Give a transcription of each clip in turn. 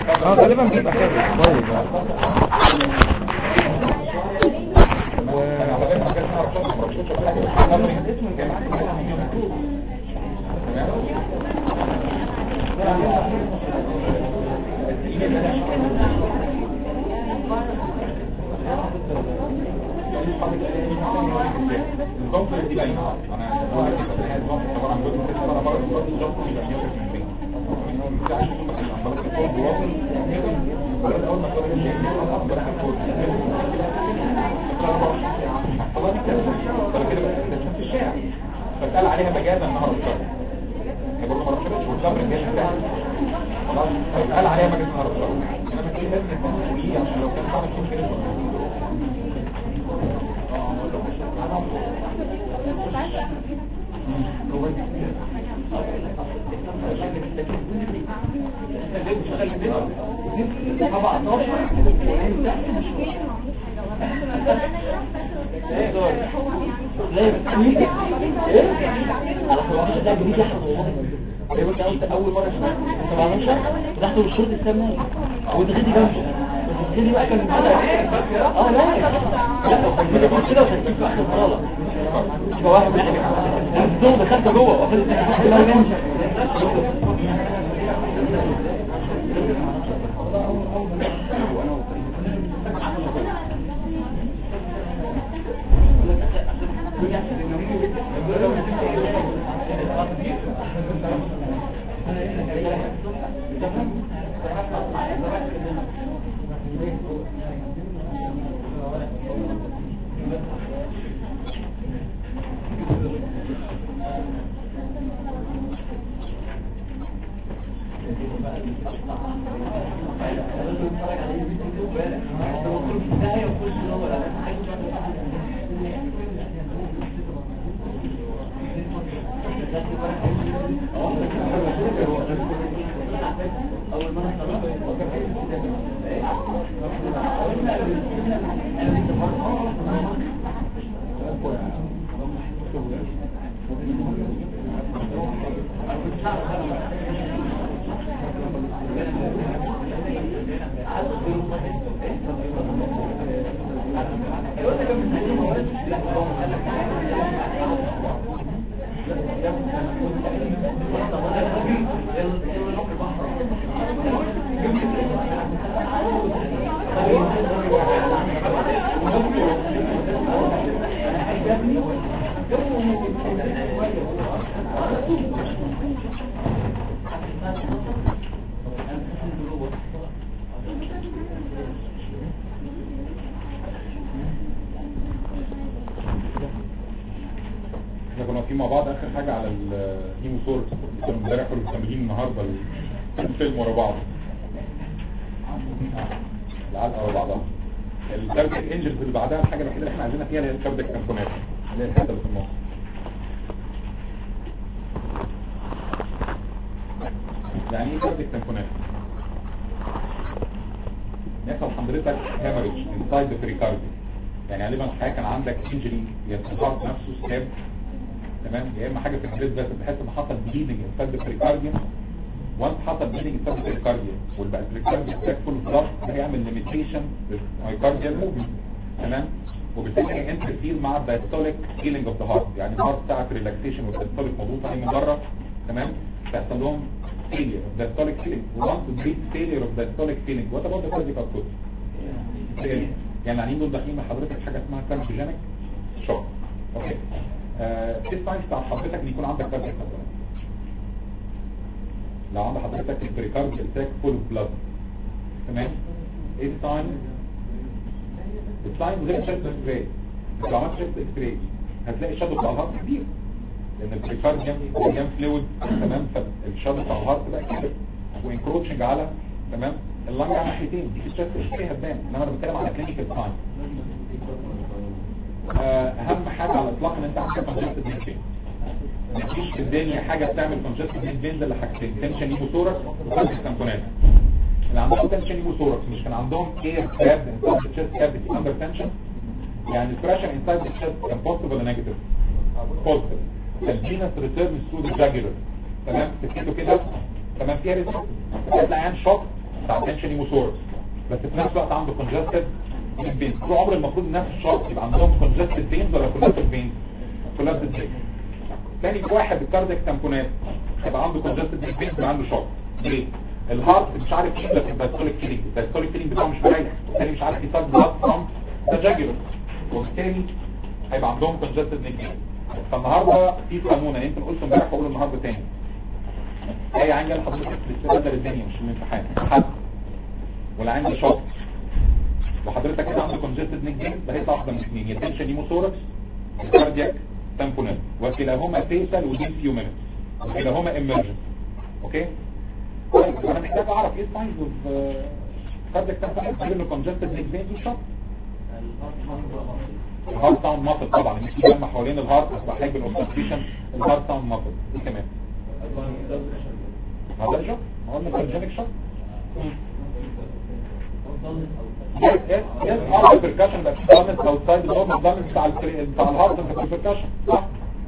اه غالبا بيبقى كده كويس انا على بالي ما كانش اعرف شخص ما رشدش ولا حاجه انا كان اسمه كان الضغط دي باينه انا بقول لك كده الضغط طبعا عن جزء كده انا بره الضغط الضغط يبقى 100% ان هو مش عشان هم كانوا عمالين يقولوا بواصل ولا اول ما قالوا لي اكبر حاجه خلاص كده كده بقى في الشارع فاتقال عليها مجازا انها رشاش هي برضه ما رشاش والصبر الجيش بتاعها خلاص فاتقال عليها مجازا انها رشاش انما في لازم يكون فوقيه عشان لو كان صعب يكون كده اول مره شفت 17 تحت الشرط السمنه وتغدي جنبه الغدي بقى كان اه لا لا لو كان كده كده وتركيب في اخر الصاله يبقى واحد الزوم دخلت جوه واخد لا ينجح احنا كنا واقفين مع بعض اخر حاجة على الهيموسورس كانوا امبارح كانوا مكملين النهارده الفيلم ورا بعض آه، العلقة ورا بعضها الكارديك انجلز اللي بعدها الحاجة الوحيدة اللي احنا عايزينها فيها اللي هي الكارديك كامبونات اللي هي الحتة اللي في النص يعني ايه كارديك كامبونات؟ يحصل حضرتك هامرج انسايد ذا بريكارديوم يعني غالبا الحقيقه كان عندك انجري يا الهارت نفسه ساب تمام يا اما حاجه في البريد بس بحيث ان حصل بليدنج انسايد ذا بريكارديوم وانت حصل بليدنج انسايد ذا بريكارديوم والبقى البريكارديوم بتاعك فول بلاد ده هيعمل ليميتيشن للمايكارديال موفمنت تمام وبالتالي انترفير مع الدايستوليك هيلينج اوف ذا هارت يعني الهارت بتاعك ريلاكسيشن والدايستوليك مضغوط عليه من بره تمام فيحصل لهم failure of diastolic feeling we want to treat failure of diastolic feeling what about the cardiac output يعني العنين دول داخلين مع حضرتك حاجه اسمها كاربوجينيك شوك اوكي آه، ايه الساينس بتاع حضرتك ان يكون عندك كاردياك مثلا لو عند حضرتك البريكارديال ساك فول اوف بلاد تمام ايه الساين الساين غير شيست اكس راي لو عملت شيست اكس راي هتلاقي شادو بتاع الهارت كبير لان البريكارديوم مليان فلويد تمام فالشادو بتاع الهارت بقى كبير وانكروتشنج على تمام اللنج على ناحيتين دي في الشيست اكس راي هتبان انما انا بتكلم على كلينيكال ساين اهم حاجه على الاطلاق ان انت عندك كونجستد ميد مفيش في الدنيا حاجه بتعمل كونجستد ميد بين الا حاجتين تنشن ايموثوركس وكارديك تامبونات اللي عندهم تنشن ايموثوركس مش كان عندهم اير كاب انسايد تشيست كافيتي اندر تنشن يعني البريشر انسايد الشيست كان بوزيتيف ولا نيجاتيف بوزيتيف الفينس ريتيرن ثرو ذا جاجولار تمام تكتبه كده تمام فيها ريزيست هتلاقي عين شوك بتاع التنشن هيموثوركس بس في نفس الوقت عنده كونجستد بين طول عمر المفروض الناس الشخص يبقى عندهم كونجستد بينز ولا كولابسد بينز كولابسد بينز تاني واحد الكاردياك تامبونات هيبقى عنده كونجستد بينز يبقى عنده شوك ليه الهارت مش عارف يحلق الدايستوليك فيلينج الدايستوليك فيلينج بتاعه مش مريح الثاني مش عارف يصاب بلاد فروم ذا جاجولر وبالتالي هيبقى عندهم كونجستد نيك فالنهارده في قانون انا يمكن قلت امبارح واقول النهارده تاني اي عين جاي لحضرتك في الاستعداد للدنيا مش الامتحان حد ولا عندي شوك وحضرتك كده عندك كونجستد نيك جين ده هيطلع واحده من اثنين يا تنشن هيموثوركس كاردياك تامبونات وكلاهما فيسال ودين فيو مينتس وكلاهما ايمرجنت اوكي طيب انا محتاج اعرف ايه الساينز اوف كاردياك تامبونات غير انه كونجستد نيك جين وشوك الهارت ساوند ماسل طبعا مش لما حوالين الهارت اصبح حاجه الاوبستريشن الهارت ساوند ماسل ايه كمان هذا شوك ما قلنا كونجنك شوك yes yes yes هارت percussion بس دامج outside the normal damage بتاع ال بتاع الهارت انت percussion صح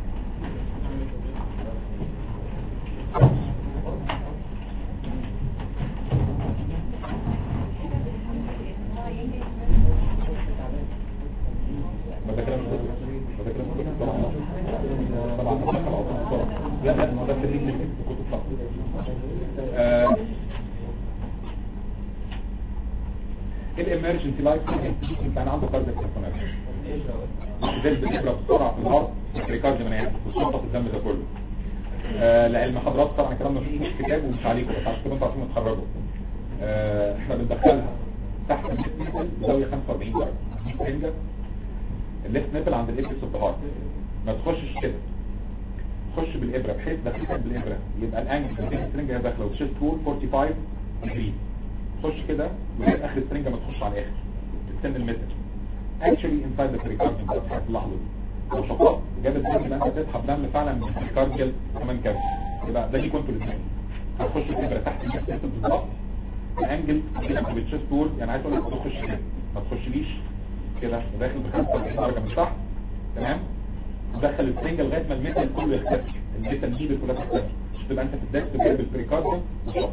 ما ده كلام صدق ما ده كلام صدق طبعا طبعا بتدخل على طول بسرعه لا لا ما ده في اللي كنت صح آه، الامرجنسي لايف انت انا عنده كاردياك تنفونات ده بتقرا بسرعه في الهارت ريكاردي من عينك وصوت الدم ده كله آه لعلم حضرات طبعا الكلام ده مش في كتاب ومش عليكم بس عشان كده انتوا عارفين تتخرجوا آه احنا بندخلها تحت النيبل بزاويه 45 درجه رنجه الليفت نيبل عند الابكس اوف ذا هارت ما تخشش كده تخش بالابره بحيث دخلتك بالابره يبقى الانجل بين السرنجه هي داخله وتشيست طول 45 ديجري تخش كده ولغايه اخر السرنجه ما تخش على الاخر تستنى المتر اكشولي انسايد ذا بريكارديوم ده في اللحظه دي لو شفطت جاب الدم اللي انت تسحب دم فعلا من البريكارديال كمان كام يبقى ده ليكوا انتوا الاثنين هتخش الابره تحت الجسم بالظبط الانجل كده بالتشيست طول يعني عايز اقول لك تخش كده ما تخشليش كده وداخل ب 45 درجه من تحت تمام تدخل السرنجه لغايه ما الميتال كله يختفي الميتال دي كلها تختفي تبقى انت في الدكت جايب البريكارديوم وشفط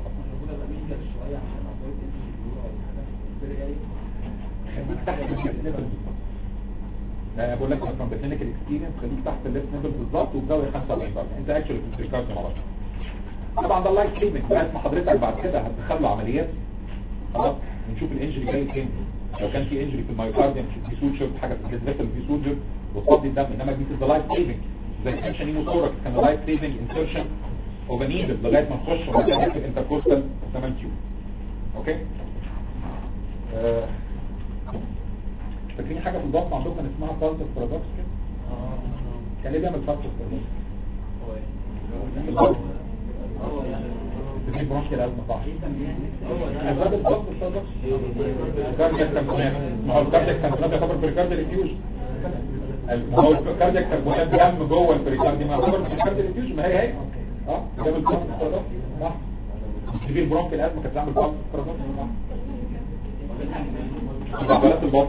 خليك تحت الليفت نيبل بالظبط انا بقول لك from the clinical experience خليك تحت الليفت نيبل بالظبط وبزاويه 45 درجه انت اكشولي في البريكارديوم على طول طبعا ده اللايف سيفنج لغايه ما حضرتك بعد كده هتدخل له عمليات خلاص ونشوف الانجري جاي فين لو كان في انجري في المايوكارديوم في سوتشر حاجه في الجسم في سوتشر وتصدي الدم انما دي ذا لايف سيفنج زي تنشن هيموثوركس كان لايف سيفنج انسرشن اوف نيدل لغايه ما تخش وبعد كده في الانتركوستال سمان تيوب اوكي آه. فاكرين حاجه في الضغط عندكم كان اسمها بالتس بارادوكس كده كان ليه بيعمل بالتس بارادوكس الضغط بتجيب برونكيال الازمه صح اسباب الضغط بارادوكس الكاردياك تنبونات ما هو الكاردياك تنبونات يعتبر بريكارديال افيوجن ما هو الكاردياك تنبونات دم جوه البريكارديوم يعتبر بريكارديال افيوجن ما هي هي اه جاب الضغط بارادوكس صح تجيب برونكيال الازمه كانت بتعمل بالتس بارادوكس صح عضلات البطن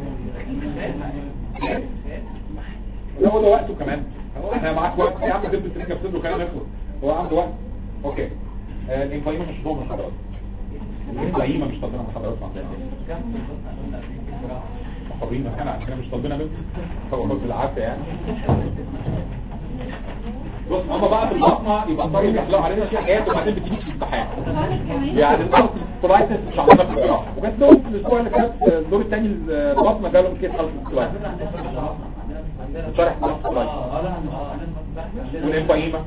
لا هو ده وقته كمان هو احنا معاك وقت يا عم جبت السرنجه في صدره خلينا نخلص هو عنده وقت اوكي آه الانفايمه مش ضمن الحضارات الانفايمه مش طالبينها من الحضارات حرين احنا عندنا مش طالبينها منه هو بالعافيه يعني بص هما بقى في البطنه يبقى الطريق بيحلقوا علينا فيها حاجات وبعدين بتيجي في الامتحان يعني الارض كولايتس مش عندنا في الجراحه وجات لهم في الاسبوع اللي فات الدور الثاني البطنه جالهم كيس الف كولايتس شرح كولايتس والانفايما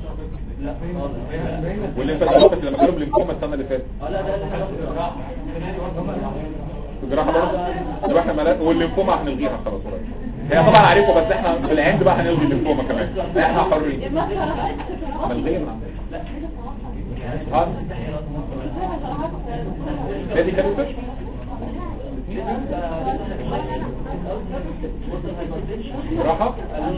والانفايما لما جالهم الانفوما السنه اللي فاتت في الجراحه برضه يبقى احنا ملاك والليمفوما هنلغيها خلاص قريب هي طبعا عليكم بس احنا في العند بقى هنلغي الليمفوما كمان احنا حرين ملغيه من عندنا ها هي دي كانت تشفى راحة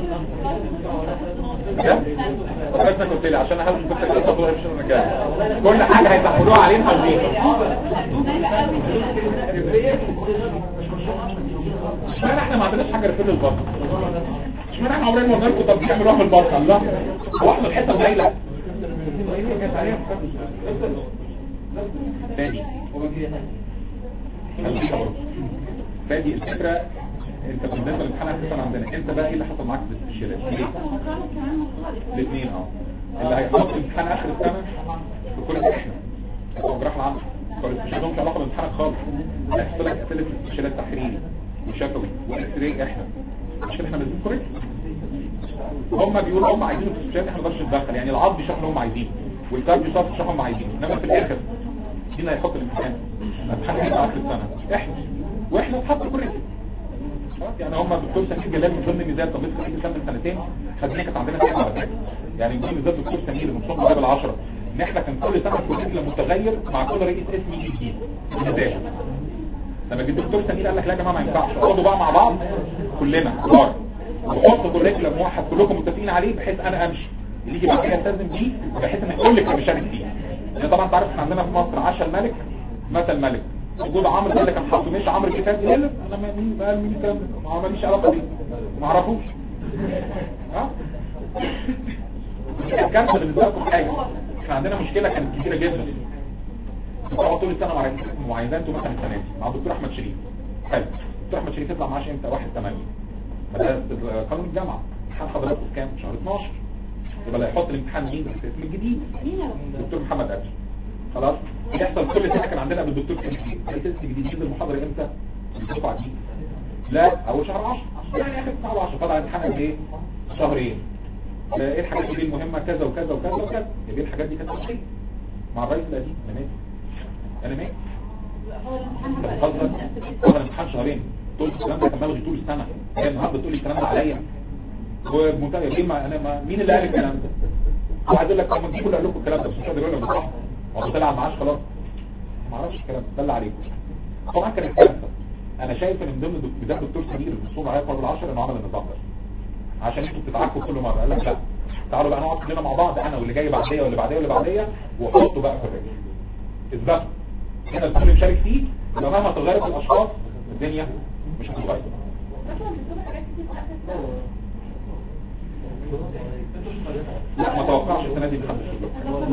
بس قلت لي عشان احاول كنت كده تطلع في المكان كل حاجة هيتحولوها علينا هنزيها اشمعنى احنا ما عندناش حاجة رفل البطن اشمعنى احنا عمرنا ما قلنا لكم طب بيعملوها في البطن الله هو احنا الحتة المايلة فادي خليها برضه. فادي الفكره انت بالنسبه للامتحان اخر عندنا انت بقى ايه اللي حصل معاك في الاستشهادات ليه؟ الاثنين اه اللي هيحط امتحان اخر السنه في كل احنا هو جراح العمل فالاستشهاد مش علاقه بالامتحان خالص هيحط لك اسئله الاستشهادات تحريري وشفوي واكس راي احنا عشان احنا لازم كوريكت هم بيقولوا هم عايزين الاستشهاد احنا ما نقدرش نتدخل يعني العظم بيشرح اللي هم عايزينه والكارب بيشرح اللي هم عايزينه انما في الاخر مين هيحط الامتحان؟ الامتحان هيبقى اخر السنه احنا واحنا نتحط كوريكت خلاص يعني هم الدكتور سمير جلال من ضمن ميزان طب لسه في سنه من سنتين خدناها كانت عندنا سنه على فكره يعني من ضمن ميزات الدكتور سمير من صوم قريب العشرة ان احنا كان كل سنه الكوريكولا متغير مع كل رئيس اسم يجي جديد ميزان لما جه الدكتور سمير قال لك لا يا جماعه ما ينفعش اقعدوا بقى مع بعض كلنا كبار وحطوا كوريكولا موحد كلكم متفقين عليه بحيث انا امشي اللي يجي بعد كده يلتزم بيه بحيث ان كل كان بيشارك فيه لان طبعا انت عارف احنا عندنا في مصر عاش الملك مثل ملك وجود عمرو ده اللي كان حاطه مش عمرو كتاب يقول لك انا ما- مين قال مين الكلام ده ما ماليش علاقه بيه ما اعرفوش ها الكارثه بالنسبه لكم حاجه احنا عندنا مشكله كانت كبيره جدا بتقعد طول السنه مع رئيس معينات مثلا السنه دي مع الدكتور احمد شريف حلو الدكتور احمد شريف يطلع معاش امتى 1 8 ما ده قانون الجامعه امتحان حضراتكم كام شهر 12 يبقى اللي هيحط الامتحان مين الاسم الجديد الدكتور محمد أبشر خلاص يحصل كل سنه كان عندنا بالدكتور كنتي الاسم الجديد ينزل المحاضره امتى الدفعه دي لا اول شهر 10 يعني اخر 9 10 طبعا الامتحان قد ايه شهرين آه، ايه الحاجات دي المهمه كذا وكذا وكذا وكذا يبقى الحاجات دي كانت ماشيه مع الرئيس القديم انا ماشي انا ماشي انت بتهزر هذا الامتحان شهرين تقول الكلام ده كان ملغي طول السنه هي النهارده تقول لي الكلام ده عليا ومنتهي ليه ما انا ما مين اللي قال الكلام ده واحد يقول لك طب ما تجيبوا اللي قال لكم الكلام ده بس مش قادر يقول لك صح هو طلع معاش خلاص ما اعرفش الكلام ده اللي عليكم طبعا كان الكلام ده انا شايف ان من ضمن دك- ميزان الدكتور سمير المصوب عليا قبل العشر انه عمل النظام ده عشان انتوا بتتعاركوا كل مره قال لك لا تعالوا بقى نقعد كلنا مع بعض انا واللي جاي بعديا واللي بعديا واللي بعديا وحطوا بقى في الرجل اثبتوا هنا الكل مشارك فيه يبقى مهما تغيرت الاشخاص الدنيا مش هتتغير لا ما توقعش السنه دي محدش يقول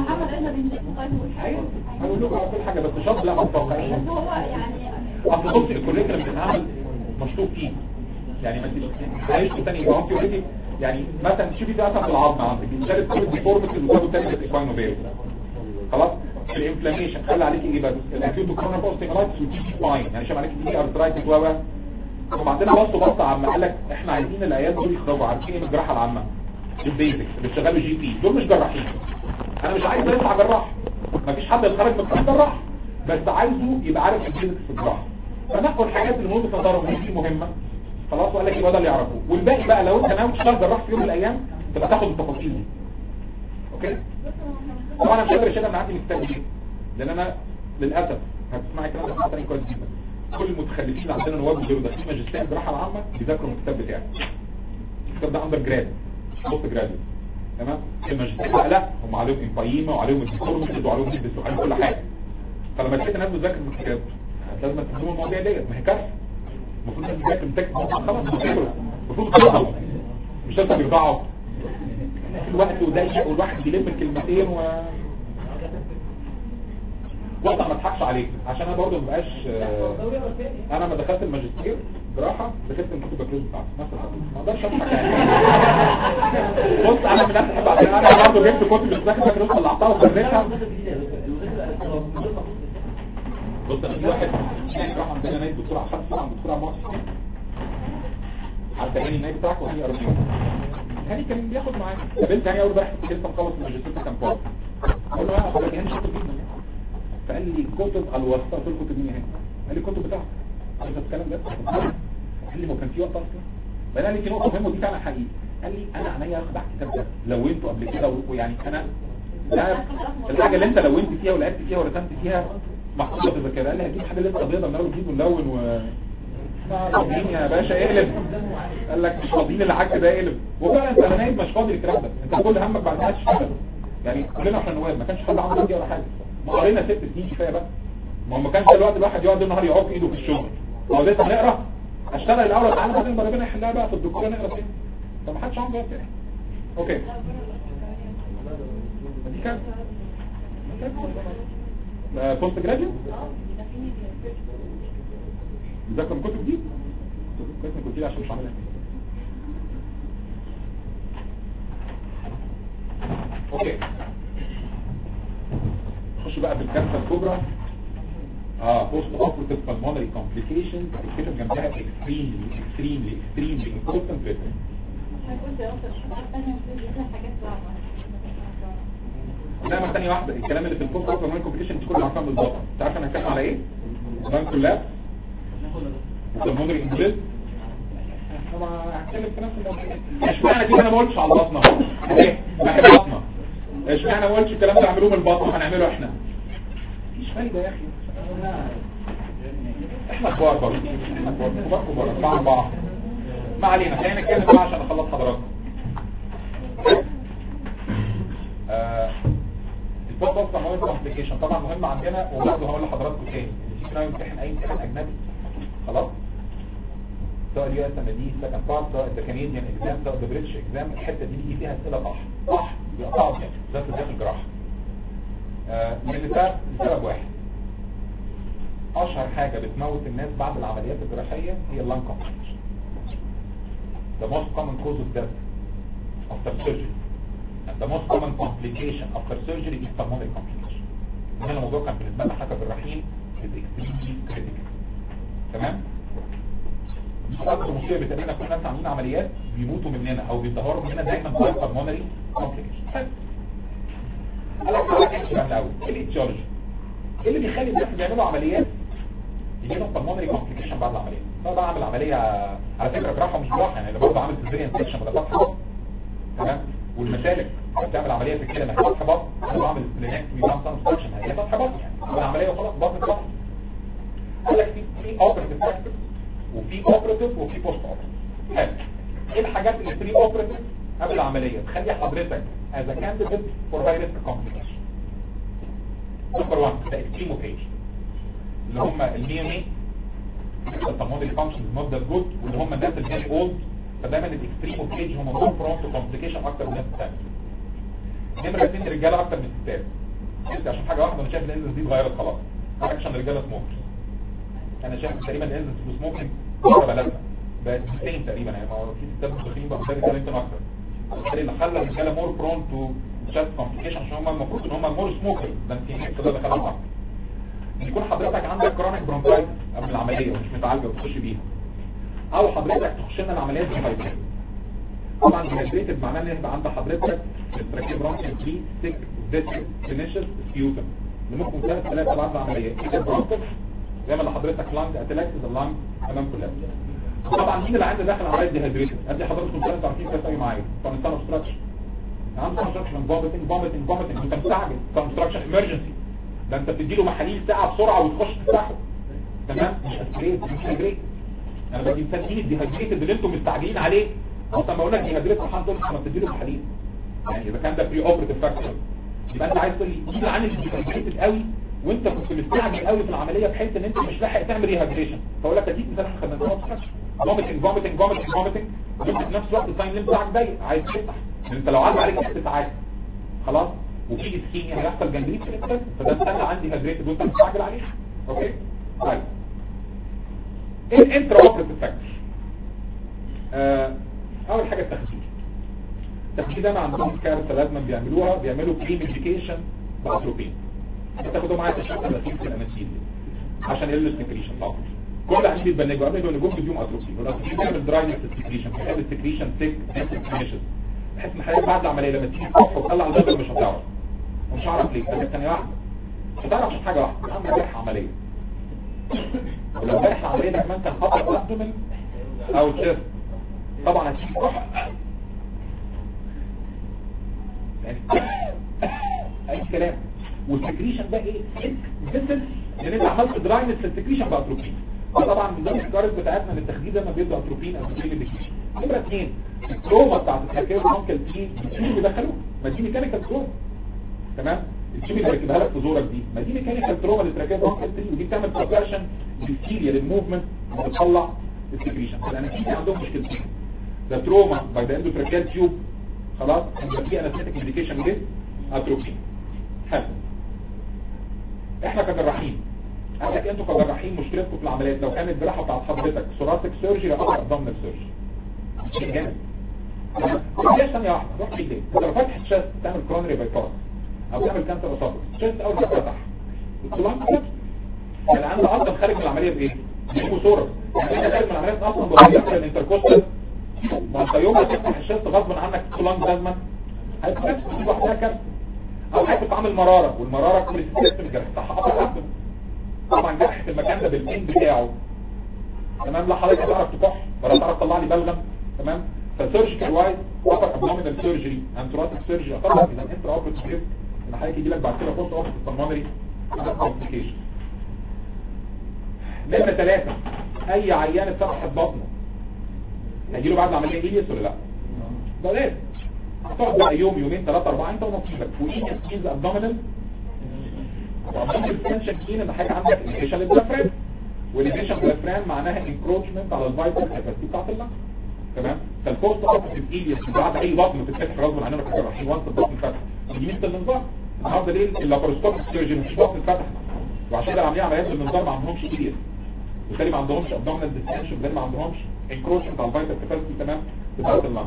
هقول لكم على كل حاجه بس شرط لا ما تتوقعش اصل بص الكوريكولم بتتعمل مشطوب فيه يعني ما تعيش تاني يبقى انت اوريدي يعني مثلا تشوفي ده مثلا في العظم عندك بيشارك كل الديفورميتيز وجابوا تاني الايكوين وفيرو خلاص الانفلاميشن خلى عليك ايه بس الاكيوت كورونا بوستيمالايتس وتي سباين يعني شايف عليك دي ارثرايتس و وبعدين بصوا بصوا عامه قال لك احنا عايزين العيال دول يخرجوا عارفين ايه من الجراحه العامه البيزكس اللي بيشتغلوا جي بي دول مش جراحين انا مش عايز يطلع جراح مفيش حد يتخرج من الكلام جراح بس عايزه يبقى عارف البيزكس في الجراحه فنقوا الحاجات اللي ممكن تظهر دي مهمه خلاص وقال لك يبقى ده اللي يعرفوه والباقي بقى لو انت ناوي تشتغل جراح في يوم من الايام تبقى تاخد التفاصيل دي اوكي طبعا انا مش قادر اشيلها من عندي من الكتاب دي لان انا للاسف هتسمعي الكلام ده تاني كويس جدا كل المتخلفين اللي عندنا نواب وغيره داخلين ماجستير الجراحه العامه بيذاكروا من الكتاب بتاعي الكتاب ده اندر جراد بوست جراد تمام الماجستير بقى لا هم عليهم امبايما وعليهم الديكورمنت وعليهم الدس وعليهم كل حاجه فلما لقيت الناس بتذاكر من الكتاب لازم تفهموا المواضيع ديت ما هي كارثه المفروض الناس تذاكر من تكست خلاص بتذاكروا المفروض تفهموا مش لازم يرضعوا الوقت وضيق والواحد بيلم الكلمتين و وقت ما اضحكش عليك عشان انا برضه مبقاش انا لما دخلت الماجستير جراحه دخلت من كتب البكالوريوس بتاعتي نفس الحاجه ما اقدرش اضحك يعني بص انا من نفس الحاجه عشان انا برضه جبت كتب البكالوريوس طلعتها وخليتها بص انا في واحد يعني راح عندنا نايب دكتور عبد الحق عند دكتور عبد المحسن عدى هاني النايب بتاعك وهاني ارميون هاني كان بياخد معايا قابلت هاني اول امبارح كنت لسه مخلص الماجستير ده كان فاضي قلت له يا اخويا هاني شاطر جدا يعني فقال لي كتب الوسطى قلت له كتب مين هنا قال لي الكتب بتاعتك قال لي الكلام ده قال لي ما كان في وقت اصلا بعدين قال لي في نقطه مهمه ودي فعلا حقيقي قال لي انا عينيا اخد على الكتاب ده لونته قبل كده ويعني انا ده الحاجه اللي انت لونت فيها ولعبت فيها ورسمت فيها محطوطه في الذاكره قال لي هجيب حاجه لسه بيضه من اول جديد ونلون و ما فاضيين يا باشا اقلب قال لك مش فاضيين العك ده اقلب وفعلا انت انا نايم مش فاضي الكلام ده انت كل همك بعد ما تشتغل يعني كلنا احنا نواب ما كانش حد عنده دي ولا حاجه ما قرينا ست سنين كفايه بقى ما هو ما كانش الوقت الواحد يقعد النهار يعوق ايده في الشغل هو لسه نقرا اشتغل الاول تعالى بعدين ربنا يحلها بقى في الدكتوراه نقرا فين فما حدش عنده وقت يعني اوكي دي كانت بوست جراجويت بذاكر من كتب دي كويس انك قلت لي عشان مش عاملها اوكي نخش بقى في الكارثه الكبرى اه بوست اوبريتيف بالمونري كومبليكيشن الكتب جنبها اكستريملي اكستريملي اكستريملي امبورتنت ريتن دايما ثانيه واحده الكلام اللي في البوست اوبريتيف بالمونري كومبليكيشن كل الارقام بالظبط انت عارف انا هتكلم على ايه؟ بانك لاب بالمونري انجليز طبعا هتكلم في نفس الموضوع اشمعنى كده انا ما قلتش على البطنه ايه بحب البطنه اشمعنى ما قلتش الكلام ده اعملوه من البطنه هنعمله احنا مفيش فايده يا اخي احنا كبار برضه احنا كبار كبار كبار اربعه اربعه ما علينا خلينا نتكلم بقى عشان اخلص حضراتكم آه البوست اوف سماويت كومبليكيشن طبعا مهم عندنا وبرضه هقول لحضراتكم تاني السي كنا يمتحن اي امتحان اجنبي خلاص سواء اليو اس ام دي سكند بارت سواء ذا كنديان اكزام سواء ذا بريتش اكزام الحته دي بيجي فيها اسئله صح صح بيقطعوا يعني ده في الداخل الجراحه آه لسبب لسبب واحد اشهر حاجه بتموت الناس بعد العمليات الجراحيه هي اللانج كومبليكيشن the most common cause of death after surgery and the most common complication after surgery is pulmonary complication هنا الموضوع كان بالنسبه لنا حاجه بالرحيم is extremely critical تمام مش اكتر مشكله بتقابلنا كل الناس عاملين عمليات بيموتوا مننا او بيتدهوروا مننا دايما بسبب pulmonary complication قال لك تعالى نحكي بقى من الاول ايه الايتيولوجي ايه اللي بيخلي الناس اللي بيعملوا عمليات يجي لهم pulmonary complication بعد العمليه طبعا اعمل عمليه على فكره جراحه مش جراحه يعني اللي برضه عامل سيزيريان سيكشن ولا فتح بطن تمام والمسالك لما بتعمل عمليه في الكلى محتاج فتح بطن انا بعمل سبلينكتومي بعمل سبستراكشن هي فتح بطن يعني عمل عمليه وخلاص بطن بطن قال لك في في اوبريتيف فاكتورز وفي اوبريتيف وفي بوست اوبريتيف حلو ايه الحاجات اللي بري اوبريتيف قبل العمليه تخلي حضرتك as a candidate for high risk complication نمبر 1 ده اكستريمو بيج اللي هم الميوني البلمونري فانكشن نوت ذات جود واللي هم الناس اللي فيري اولد فدايما الاكستريمو بيج هم مور برون تو كومبليكيشن اكتر من الناس الثانيه نمره اثنين رجاله اكتر من الستات انت عشان حاجه واحده انا شايف الانزل دي اتغيرت خلاص عشان الرجاله سموكرز انا شايف تقريبا الانزل في سموكينج بره بلدنا بقت سيم تقريبا يعني ما هو في ستات مدخلين بقى مدرب يمكن اكتر بالتالي اللي خلى الرجاله مور برون تو شات كومبليكيشن عشان هم المفروض ان هم مور سموكرز ده انت ده اللي خلاهم اكتر يكون حضرتك عندك كرونيك برونكايتس قبل العمليه ومش متعالجه وتخش بيها او حضرتك تخش لنا العمليات دي هايبريد طبعا ديهايدريتد معناه ان يبقى عند حضرتك استراكيب برونكيال فري سيك ديسك فينيشز سبيوتم اللي ممكن ثلاث ثلاثه بعد العمليه كده برونكس زي ما اللي حضرتك لانج اتلاكس اللانج تمام كلها طبعا مين اللي عنده داخل عمليه ديهايدريتد ادي حضراتكم ثلاث عارفين كويس قوي معايا كونستان اوبستراكشن عنده اوبستراكشن فوميتنج فوميتنج فوميتنج انت مستعجل كونستراكشن ايمرجنسي ده انت بتديله محاليل ساعة بسرعة وتخش تفتحه تمام مش اسبريت مش هيدريت انا بدي مسمين الديهايدريتد اللي انتم مستعجلين عليه اصلا ما اقول لك ديهايدريت صحان دول انا بتديله محاليل يعني اذا كان ده بري اوبريتيف فاكتور يبقى انت عايز تقول لي مين عن الديهايدريتد قوي وانت كنت مستعجل قوي في العمليه بحيث ان انت مش لاحق تعمل ريهايدريشن فاقول لك اديك مثال احنا خدناه اوبستراكشن فوميتنج فوميتنج فوميتنج فوميتنج وانت في نفس الوقت التايم ليمت بتاعك ضيق عايز تفتح لان انت لو عدى عليك ست ساعات خلاص وفي اسكيميا هيحصل جنجريت في الاسكان فده استنى عندي هيدريتد وانت مستعجل عليه اوكي طيب ايه الانترا اوبريتيف فاكتور آه اول حاجه التخدير التخدير ده ما عندهم كارثه لازم بيعملوها بيعملوا بري ميديكيشن باتروبين بتاخدوا معايا تشخيص الاسيد في الانستيزيا عشان يقلل السكريشن طبعا كل عندي بيتبنجوا قبل ما يبنجوا بديهم اتروبين والاتروبين بيعمل دراينس السكريشن بيخلي السكريشن سيك فينيشز بحيث ان حضرتك بعد العمليه لما تيجي تقف وتطلع الجدول مش هتعرف ومش هعرف ليه بس ثانيه واحده مش هتعرف عشان حاجه واحده عندك جرح عمليه ولو جرح العمليه ده كمان كان خطر الابدومن او الشيست طبعا هتيجي تروح يعني اي كلام والسكريشن ده ايه فيسل لان انت عملت دراينس للسكريشن باتروبين طبعا من ضمن الكارث بتاعتنا ان التخدير ده ما بيدوا اتروبين او اتروبين ميديكيشن نمره اثنين التروما بتاعت الحكايه ممكن دي الكيمي بيدخلوه ما دي ميكانيكال تروما تمام الكيمي اللي ركبها لك في زورك دي ما دي ميكانيكال تروما اللي تركبها ممكن تري ودي بتعمل كونفرشن للسيريا للموفمنت بتطلع السكريشن الانستيزيا عندهم مشكلتين ده تروما باي ذا اندوتراكيال تيوب خلاص يبقى في انستيك ميديكيشن ويز اتروبين حلو احنا كجراحين قال لك انتوا كجراحين مشكلتكم في العمليات لو كانت الجراحه بتاعت حضرتك ثوراسيك سيرجري او ابدومينال سيرجري شيء جامد ليش ثانيه واحده روح في ايديك انت لو فاتح الشست تعمل كرونري بايباس او تعمل كانسر اسوفيس الشست اول ما فتح الكولون يعني عنده اصلا خارج من العمليه بايه؟ بصوره يعني انت خارج من العمليه اصلا بغير الانتركوستال ما انت يوم ما تفتح الشست غصب عنك كولون لازما هيبقى نفس لوحدها كارثه او هتتعامل مراره والمراره كل السيستم الجرح بتاعها قطع الابدن طبعا جرح في المكان ده بالبين بتاعه تمام لا حضرتك تعرف تكح ولا تعرف تطلع لي بلغم تمام فسيرجيكال وايز upper abdominal surgery and thoracic surgery طبعا اذا انت اوبريت سكريبت ان حضرتك يجي لك بعد كده بوست اوبريت بالمونري كومبليكيشن نمرة ثلاثة اي عيان اتفتحت بطنه هيجي له بعد العملية ايليس ولا لا؟ ده لازم هتقعد بقى يوم يومين ثلاثة أربعة أنت ونصيبك وإيه تسكيز أبدومينال وأبدومينال تنشن كين إن حاجة عندك إنفيشن للدفران والإنفيشن للدفران معناها انكروتشمنت على الفايتال كاباسيتي بتاعت اللنج تمام فالبوست اوبرتيف ايليس بعد أي بطن بتتفتح غصب عننا كجراحين وانت البطن فتح دي مثل النظام النهارده ليه اللاباروسكوبيك سيرجن مش بطن فتح وعشان كده عاملين عمليات بالمنظار ما عندهمش ايليس وبالتالي ما عندهمش ابدومينال ديستنشن وبالتالي ما عندهمش انكروتشمنت على الفايتال كاباسيتي تمام بتاعت اللنج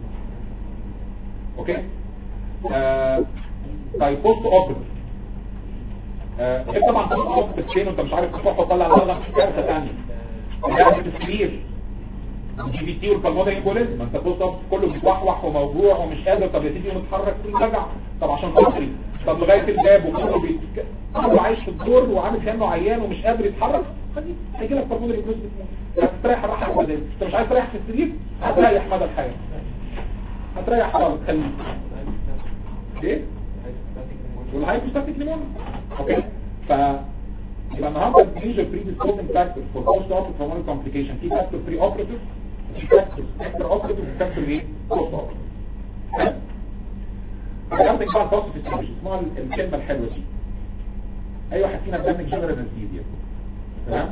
اوكي آه طيب بوست اوبريتيف آه إيه طبعا بوست اوبريتيف فين وانت مش عارف تروح وتطلع الغلط في كارثه ثانيه ده التسكير الجي بي تي والبلمونري امبوليزم ما انت بوست اوبريتيف كله بيتوحوح وموجوع ومش قادر طب يا سيدي متحرك كل رجع طب عشان خاطري طب لغايه الباب وكله بي كله عايش في الدور وعامل كانه عيان ومش قادر يتحرك خليه هيجي لك بلمونري امبوليزم هتستريح الراحه البدنيه انت مش عايز تريح في السرير هتريح مدى الحياه هتريح خالص خليك ايه والهايبوستاتيك نيمون اوكي ف يبقى النهارده الميجر بري ديسبوزنج فاكتور فور بوست اوبريتيف هرمونال كومبليكيشن في فاكتور بري اوبريتيف في فاكتور اكتر اوبريتيف وفي فاكتور ايه بوست اوبريتيف عندك بقى البوست في اسمها الكلمه الحلوه دي اي واحد فينا بيعمل جنرال انستيزيا تمام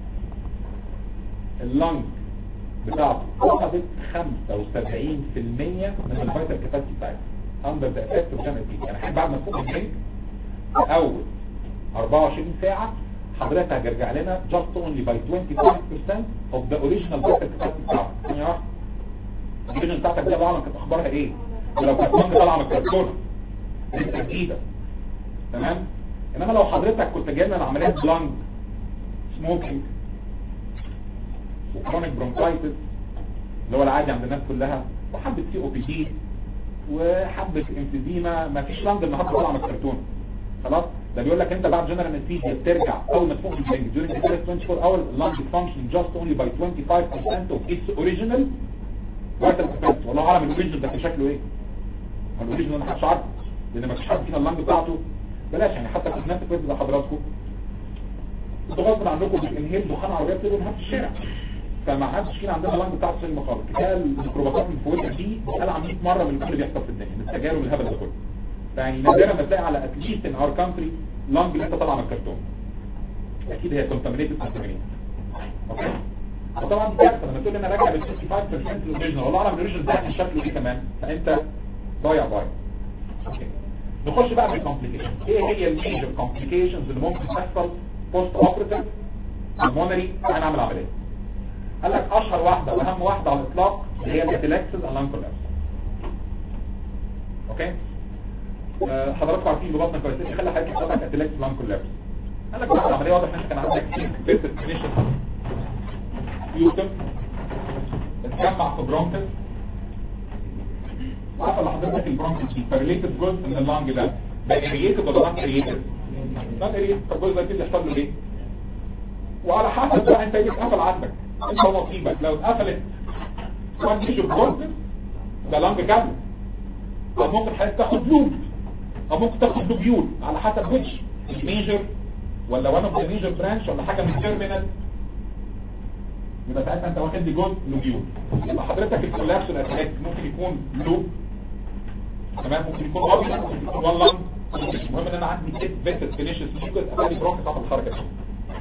اللنج بتاعته فقدت 75% من الفيتال كاباسيتي بتاعتها اندر ذا افكت اوف جنرال يعني بعد ما تفوق البنك في اول 24 ساعه حضرتك هترجع لنا just only by 25% of the original vital capacity بتاعتك ثانيه واحده الاوريجنال بتاعتك دي بقى كانت اخبارها ايه ولو كانت لنج طالعه من الكرتونه لسه جديده تمام انما لو حضرتك كنت جاي من عمليات لانج سموكينج وكرونيك برونكايتس اللي هو العادي عند الناس كلها وحبة سي او بي دي وحبة انفيزيما ما فيش لانج النهارده طالعه من الكرتون خلاص ده بيقول لك انت بعد جنرال انستيزيا بترجع اول ما تفوق البنج during the first 24 hours lung function just only by 25% of its original vital capacity والله اعلم الاوريجنال ده كان شكله ايه الاوريجنال انا محدش عارفه لان ما فيش حد فينا اللانج بتاعته بلاش يعني حتى في نفس كويس لحضراتكم انتوا غصب عنكم بتنهيل دخان عربيات تقولوا نهار في الشارع فما حدش فينا عندنا اللانج بتاعته سليمه خالص كفايه الميكروبات من فوقها دي قال 100 مره من كل اللي بيحصل في الدنيا من التجارب الهبل ده كله فيعني نادرا ما تلاقي على اتليست ان اور كانتري لانج لسه طالعه من الكرتون اكيد هي كونتامينيتد كونتامينيتد اوكي وطبعا دي كارثه لما تقول لي انا راجع بال 65% الاوريجنال والله اعلم الاوريجنال ده كان شكله ايه كمان فانت ضايع ضايع اوكي نخش بقى في الكومبليكيشن ايه هي الميجر كومبليكيشنز اللي ممكن تحصل بوست اوبريتيف المونري انا اعمل عمليه قال لك اشهر واحده واهم واحده على الاطلاق اللي هي الاتيلاكسس الان كولابس اوكي آه، حضراتكم عارفين ببطن كويس ايه خلى حضرتك تطلع اتيلاكسس الان كولابس قال لك بعد العمليه واضح ان انت كان عندك بيرت فينيشن يوتم اتجمع في برونكس وقفل لحضرتك البرونكس دي فريليتد جزء من اللانج ده بقى اريتد ولا نوت اريتد نوت اريتد فالجزء ده كده يحصل له ايه وعلى حسب بقى انت ايه اتقفل عندك انت ونصيبك لو اتقفلت وان تيشو برونكس ده لانج كامل او ممكن حضرتك تاخد لوب او ممكن تاخد لوبيول على حسب ويتش الميجر ولا وان اوف ذا ميجر برانش ولا حاجه من التيرمينال يبقى ساعتها انت واخد لي جزء لوبيول يبقى حضرتك الكولابس الاتاك ممكن يكون لوب تمام ممكن يكون ابيض ممكن يكون وان لانج المهم ان انا عندي كيت فيتس فينيشز ممكن ابقى برونكس على الحركه دي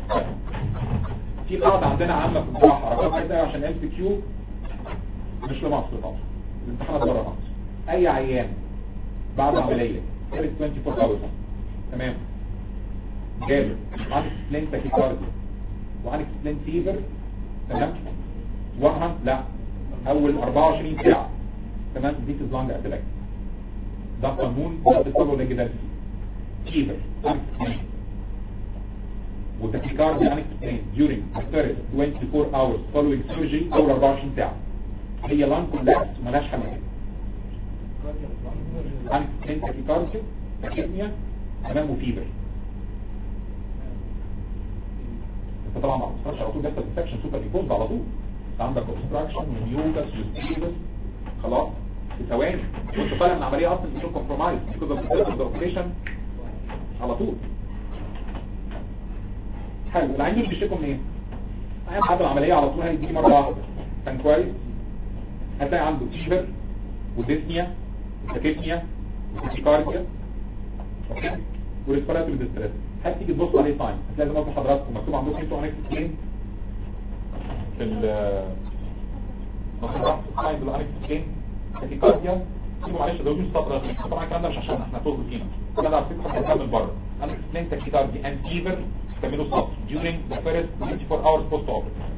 في قاعده عندنا عامه في الجراحه رقم كده عشان ال بي كيو مش لمصر طبعا الامتحانات بره مصر اي عيان بعد عمليه 24 hours تمام جاله unexplained tachycardia وunexplained fever تمام وهم لا اول 24 ساعة تمام دي is lung atelectasis ده قانون ده بيطلبه لجدال fever unexplained وتاكيكارديا unexplained during the first 24 hours following surgery اول 24 ساعة هي لان كولابس وملهاش حل كده unexplained tachycardia تاكيدميا تمام وفيبر انت طبعا ما بتفكرش على طول بيحصل انفكشن سوبر ايبوز على طول انت عندك اوبستراكشن وميوكس وستيبس خلاص في ثواني وانت طالع من العمليه اصلا يكون كومبرومايز بيكوز اوف ذا اوبريشن على طول حلو العين دول بيشتكوا من ايه؟ عين بعد العمليه على طول هيجي مره واحده كان كويس هتلاقي عنده فيبر وديسنيا وتاكيتنيا وتاكيكارديا اوكي وريسبيراتوري ديستريس هتيجي تبص عليه ساين هتلاقي زي ما قلت لحضراتكم مكتوب عندكم انتوا انكس سكين في ال مكتوب ساين بالانكس سكين تاكيكارديا سيبوا معلش ده مش سطر طبعا الكلام ده مش عشان احنا طول فينا الكلام ده عارفين حاجه من بره انكس سكين تاكيكارديا اند فيفر تعملوا سطر during the first 24 hours post operative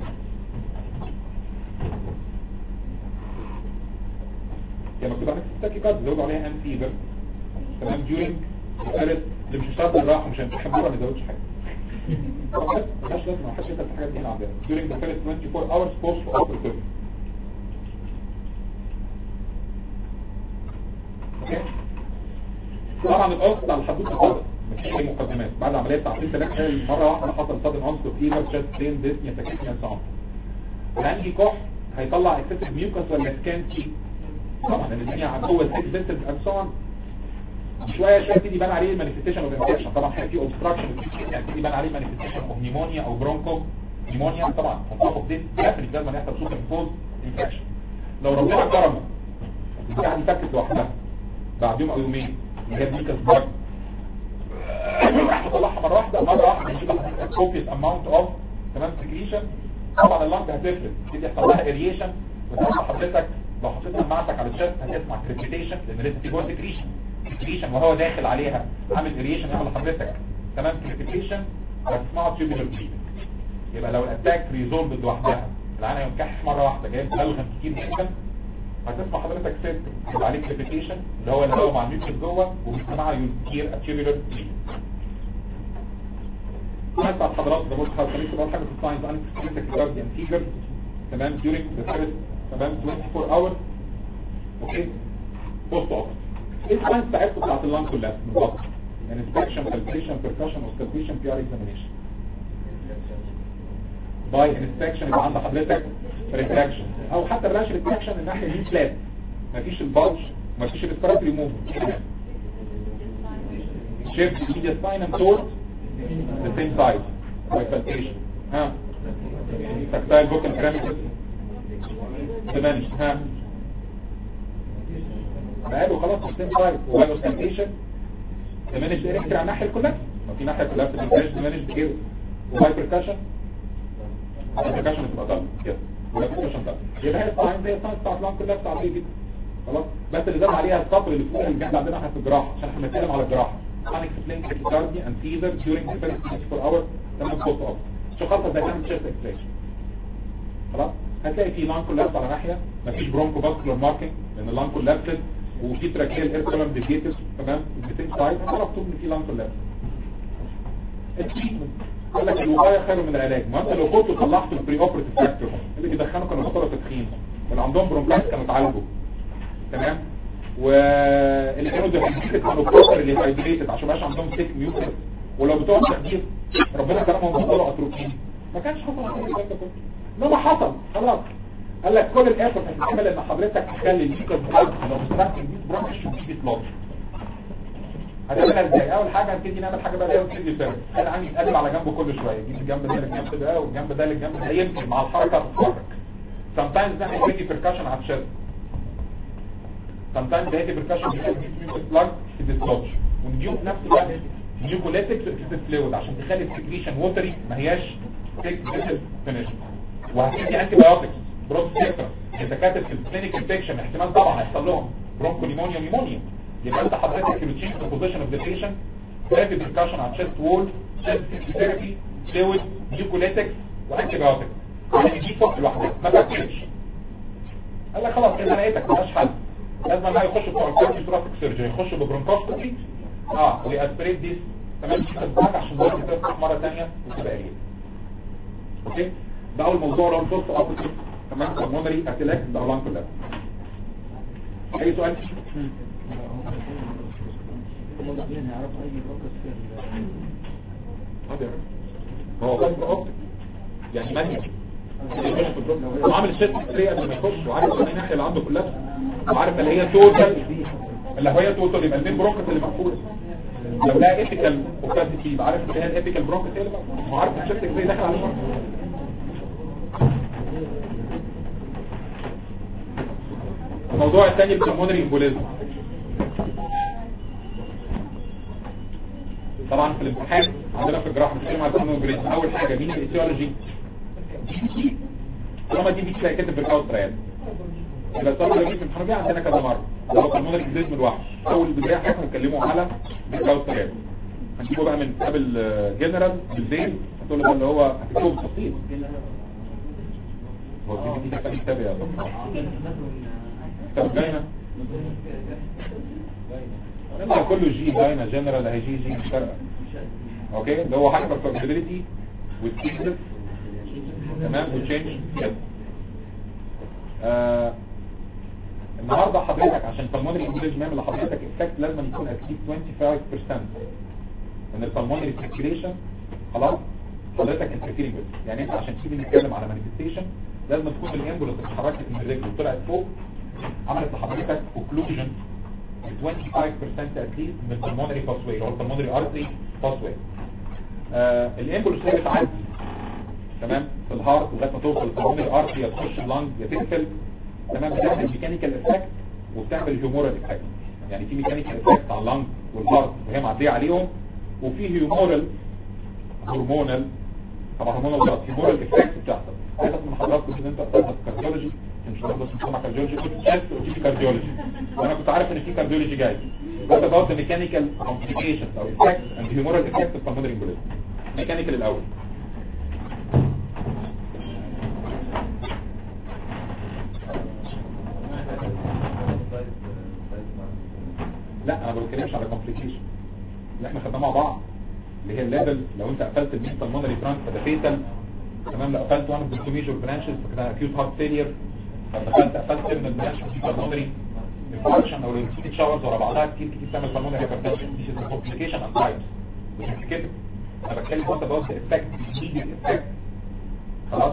هي مكتوب عليها تاكيكارديا زودوا عليها ان فيفر تمام during the first اللي مش هيشتغل بالراحه مش هيحب بره ما يزودش حاجه بس ملهاش لازمه ما حدش يسال في الحاجات دي هنا عندنا during the first 24 hours post operative اوكي طبعا القصد على الحدود خالص مفيش اي مقدمات بعد عمليه ساعتين ثلاثه مره واحده حصل صدم عنصر فيفر شات بين ديسنيا تكتيكيا سام الانجي كح هيطلع اكسسيف ميوكس ولا سكانتي طبعا لان الدنيا جوه السيك فيسل اكسون شويه شويه تيجي يبان عليه مانيفستيشن اوف انفكشن طبعا هيبقى في اوبستراكشن يعني تيجي يبان عليه مانيفستيشن اوف نيمونيا او برونكو نيمونيا طبعا هنطبق دي ديفنت لازم يحصل سوبر امبوز انفكشن لو ربنا كرمه البتاعه دي فكت لوحدها بعد يوم او يومين اللي هي ميكس بلاك تطلعها مره واحده مره واحده يجيب لك كوبيس اماونت اوف تمام سكريشن طبعا اللنج هتفرق تيجي يحصل لها اريشن وتحط حضرتك لو حطيتها معك على الشست هتسمع كريبيتيشن لان لسه في جوه سكريشن سكريشن وهو داخل عليها عامل اريشن يعمل لحضرتك تمام كريبيتيشن هتسمعها تيوبولار بليدنج يبقى لو الاتاك ريزولفد لوحدها العينه ينكحش مره واحده جايب بلغم كتير جدا هتسمع حضرتك سيرت يبقى عليه كريبيتيشن اللي هو الهواء مع الميوكس جوه وبيسمعها يثير اتيوبولار بليدنج هسمع حضرتك ده بص حضرتك اول حاجه في الساينس انا كنت كارديان فيجر تمام during the first تمام 24 hours اوكي بوست اوف ايه الساينس بتاعتكم بتاعت اللان كلها بالظبط يعني inspection palpation percussion auscultation PR examination باي inspection يبقى عند حضرتك retraction او حتى بلاش retraction الناحيه دي فلات مفيش البلج مفيش الريسبيراتوري موفمنت shift media spine and toward the same side by palpation ها tactile vocal parameters diminished ها بقاله خلاص في السيم سايد وبقاله ستانتيشن diminished erector على الناحية كلها ما في ناحية كلها بتبقاش diminished كده وباي percussion البركشن بتبقى ضغط كده ولا percussion ضغط يبقى هي الساين زي الساين بتاعت اللان كلها بتاعت ايه كده خلاص بس اللي دام عليها السطر اللي فوق الجنب عندنا احنا في الجراحة عشان احنا بنتكلم على الجراحة unexplained tachycardia and fever during the first 24 hours تمام post op شو خاصة ده كان chest extraction خلاص هتلاقي في لان كولابس على ناحية مفيش برونكو فاسكولار ماركينج لان اللان كولابسد وفي تراكيال اير كولم ديجيتس تمام الاثنين سايد هتعرف تقول ان في لان كولابس التريتمنت قال لك الوقايه خير من العلاج ما انت لو كنت طلعت البري اوبريتيف فاكتور اللي بيدخنوا كانوا بطلوا تدخين واللي عندهم برونكايتس كانوا اتعالجوا تمام واللي كانوا ديهايدريتد كانوا بروبرلي هايدريتد عشان ما يبقاش عندهم سيك ميوكس ولو بتوع التخدير ربنا كرمهم بطلوا اتروبين ما كانش حصل عندهم الكلام ده كله انما حصل خلاص قال لك كل الافرت هتعمل ان حضرتك تخلي الميوكس بتاعك لو مستخدم دي برانش دي سلوت هتعملها ازاي اول حاجه هنبتدي نعمل حاجه بقى هي سيرفيس انا عندي قلب على جنبه كل شويه يجيب الجنب ده للجنب ده والجنب ده للجنب ده يمكن مع الحركه تتحرك sometimes نعمل هيدي percussion على الشد sometimes the heavy percussion بيخلي الميوكس بلاج تديسلوج ونديهم في نفس الوقت نيوكوليتكس اكسس فلويد عشان تخلي السكريشن ووتري ما هياش ثيك فيسل فينيش وهتدي انتي بايوتكس برود سيكتر انت كاتب في الكلينيك انفكشن احتمال طبعا هيحصل لهم برونكو نيمونيا نيمونيا يبقى انت حضرتك بتشيل ذا بوزيشن اوف ذا بيشنت هافي بركشن على الشيست وول ثيرابي فلويد نيوكوليتكس وانتي بايوتكس يعني دي فوق لوحدها ما فكرتش قال لك خلاص كده لقيتك ملهاش حل لازم بقى يخش بتوع الكارديو ثوراسيك سيرجري يخش ببرونكوسكوبي اه ويأسبريت ديس تمام تفتح عشان الضغط تفتح مره ثانيه وتبقى قليل اوكي ده اول موضوع اللي هو البوست اوبريتيف تمام بالمونري اتلاك ده اولان كلها اي سؤال هو فايبر اوبتيك يعني مانيا هو عامل شيت فري قبل ما يخش وعارف ان الناحيه اللي عنده كلها وعارف اللي هي توتال اللي هي توتال يبقى المين برونكس اللي مقفول لو لقى ايثيكال اوكاسيتي يبقى عارف ان هي الايثيكال برونكس هي اللي مقفول وعارف الشيت فري داخل عليه الموضوع الثاني البلمونري امبوليزم طبعا في الامتحان عندنا في الجراحه بنتكلم على البلمونري امبوليزم اول حاجه مين الايتيولوجي طالما دي بيتلاقي كاتب بالكاوستر يعني يبقى طالما لو جيت في الامتحان جه عندنا كذا مره لو البلمونري امبوليزم لوحده اول بدايه حاجه هنتكلموا على بالكاوستر يعني هنجيبه بقى من قبل جنرال بالليل هتقول له اللي هو هتكتبه بالتفصيل هو دي دي كتاب كتاب يا دكتور طب جاينا لما كله جي جاينا جنرال هي جي جي مش فارقه اوكي اللي هو هايبر كومباتيبيليتي والسيكنس تمام وتشينج يس آه النهارده حضرتك عشان البلمونري امبوليزم يعمل لحضرتك افكت لازم يكون اكيد 25% من البلمونري سيركيليشن خلاص حضرتك انترفيرنج يعني انت عشان تيجي نتكلم على مانيفستيشن لازم تكون الامبولس اتحركت من الرجل وطلعت فوق عملت لحضرتك اوكلوجن 25% اتليست من البلمونري باسوي او البلمونري ارتري باسوي آه الامبولس هي بتعدي تمام في الهارت لغايه ما توصل للبلمونري ارتري يا تخش اللنج يا تقفل تمام بتعمل ميكانيكال افكت وبتعمل هيومورال افكت يعني في ميكانيكال افكت على اللنج والهارت وهي معديه عليهم وفي هيومورال هرمونال طبعا هرمونال غلط هيومورال افكت بتحصل عايز من حضراتكم ان انت تدرس كارديولوجي مش بس مجتمع كارديولوجي كنت شايف في كارديولوجي وانا كنت عارف ان في كارديولوجي جاي ده about the mechanical complications او effects and humoral effects of pulmonary embolism mechanical الاول لا انا ما بتكلمش على complication اللي احنا خدناه مع بعض اللي هي الليفل لو انت قفلت المين pulmonary trunk فده fatal تمام لو قفلت وانا بالكوميجور برانشز فكده acute heart failure فدخلت قفلت من البرانش في pulmonary infarction او repeated showers ورا بعضها كتير كتير تعمل pulmonary hypertension this is a complication and types مش كده انا بتكلم بس about the effect the immediate effect خلاص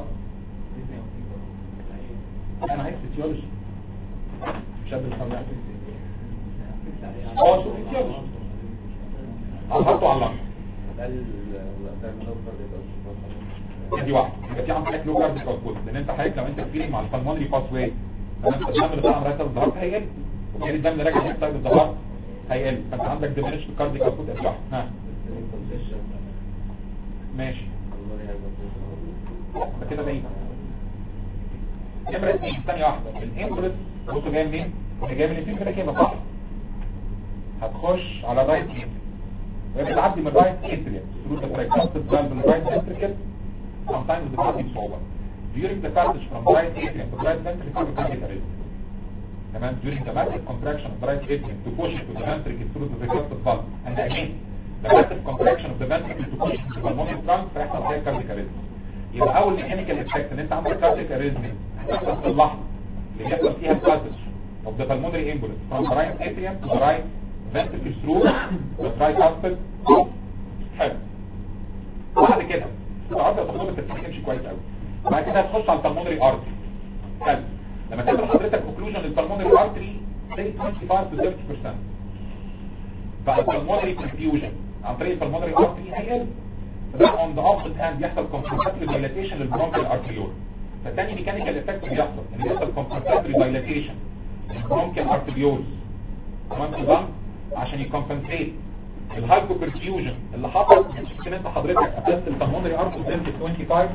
انا عايز فيسيولوجي مش قادر افهم اه فيسيولوجي احطه على اللنج دي واحده يبقى في عندك لو كارديك اوتبوت لان انت حضرتك لو انت فيلينج مع البلمونري باس واي تمام الدم اللي طالع من راس الظهر هيقل وبالتالي الدم اللي راجع من سايد الظهر هيقل فانت عندك ديمينش الكارديك اوتبوت ادي واحده ها ماشي ده كده بعيد نمرة اثنين ثانية واحدة الامبولس بصوا جاي منين؟ اللي جاي من الفيلم كده كده صح هتخش على الرايت ايد وهي بتعدي من الرايت اتريا through the tricuspid valve in the right ventricle sometimes بتعدي بصعوبة during the passage from right atrium to right ventricle you cardiac arrhythmia تمام during the massive contraction of the right atrium to push to the ventricle through the tricuspid valve and again the massive contraction of the ventricle to push to the pulmonary trunk فيحصل فيها cardiac arrhythmia يبقى اول ميكانيكال افكت ان انت عندك cardiac arrhythmia هتحصل في اللحظة اللي بيحصل فيها passage of the pulmonary embolus from the right atrium to the right ventricle through the tricuspid حلو بعد كده العرض الخطوط التركيب تمشي كويس قوي بعد كده هتخش على البلمونري ارتري حلو لما تعمل حضرتك اوكلوجن للبلمونري ارتري زي 25 to 30% فالبلمونري كونفيوجن عن طريق البلمونري ارتري هيقل فده اون ذا اوبسيت هاند بيحصل كومبنساتوري دايلاتيشن للبرونكيال ارتريول فالتاني ميكانيكال افكت بيحصل ان بيحصل كومبنساتوري دايلاتيشن للبرونكيال ارتريول تمام كده عشان يكمبنسيت الهايبو برفيوجن اللي حصل ان انت حضرتك قفلت البلمونري ارتري بنسبه 25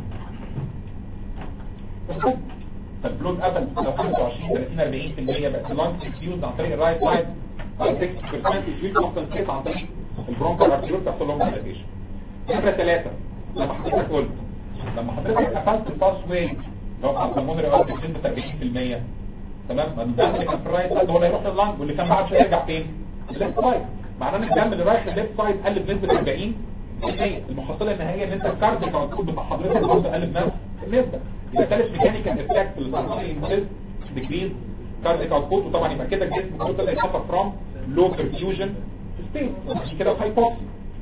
فالبلود قفل لو 25 30 40% بقت اللانج برفيوز عن طريق الرايت سايد بعد 6% سويت كومبنسيت عن طريق البرونكال ارتريول بتحصل لهم دايلاتيشن نمرة ثلاثة لما حضرتك قلت لما حضرتك قفلت الباس واي لو على البلمونري ارتي بنسبة 40% تمام ما الدم اللي كان في الرايت سايد هو اللي هيروح لللنج واللي كان بعد شويه يرجع فين؟ الليفت سايد معناه ان الدم اللي رايح للليفت سايد قل بنسبة 40 المحصلة النهائية ان انت الكارديك اوتبوت بتاع حضرتك برضه قل بنفس النسبة يبقى ثالث ميكانيكال افكت للبلمونري امبوليزم ديكريز كارديك اوتبوت وطبعا يبقى كده الجسم كله اللي يسفر فروم لو perfusion ستيت عشان كده هايبوكسي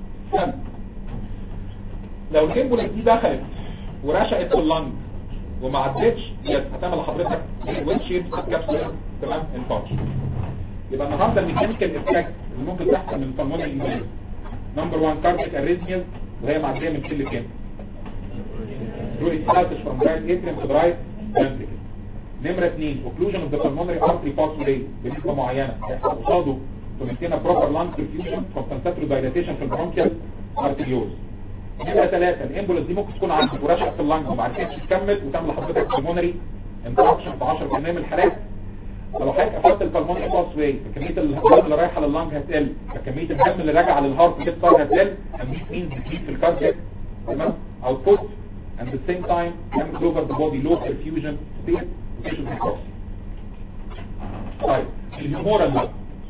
لو الامبوليس دي دخلت ورشقت في اللنج وما عدتش يس هتعمل لحضرتك ويل شيب كابسول تمام انفاركشن يبقى النهارده الميكانيكال افكت اللي ممكن تحصل من الفالمونري امبوليس نمبر 1 كارديك اريزميز وهي معديه من كل كام through excited from right atrium to the right ventricle نمرة 2 occlusion of the pulmonary artery pathway بنسبة معينة هيحصل قصاده to maintain a proper lung perfusion compensatory dilatation في البرونكيال arterioles نمرة 3 الامبولس دي ممكن تكون عندك ورشقة في اللنج وما عرفتش تكمل وتعمل لحضرتك pulmonary interruption في 10% من الحالات فلو حضرتك قفلت البلمونري باس واي فكميه الدم اللي رايحه لللنج هتقل فكميه الدم اللي راجعه للهارت كده صار هتقل and this means decrease في الكاردياك تمام output and at the same time damage over the body low perfusion state وتشوف الكوكسي طيب الهيمورال بقى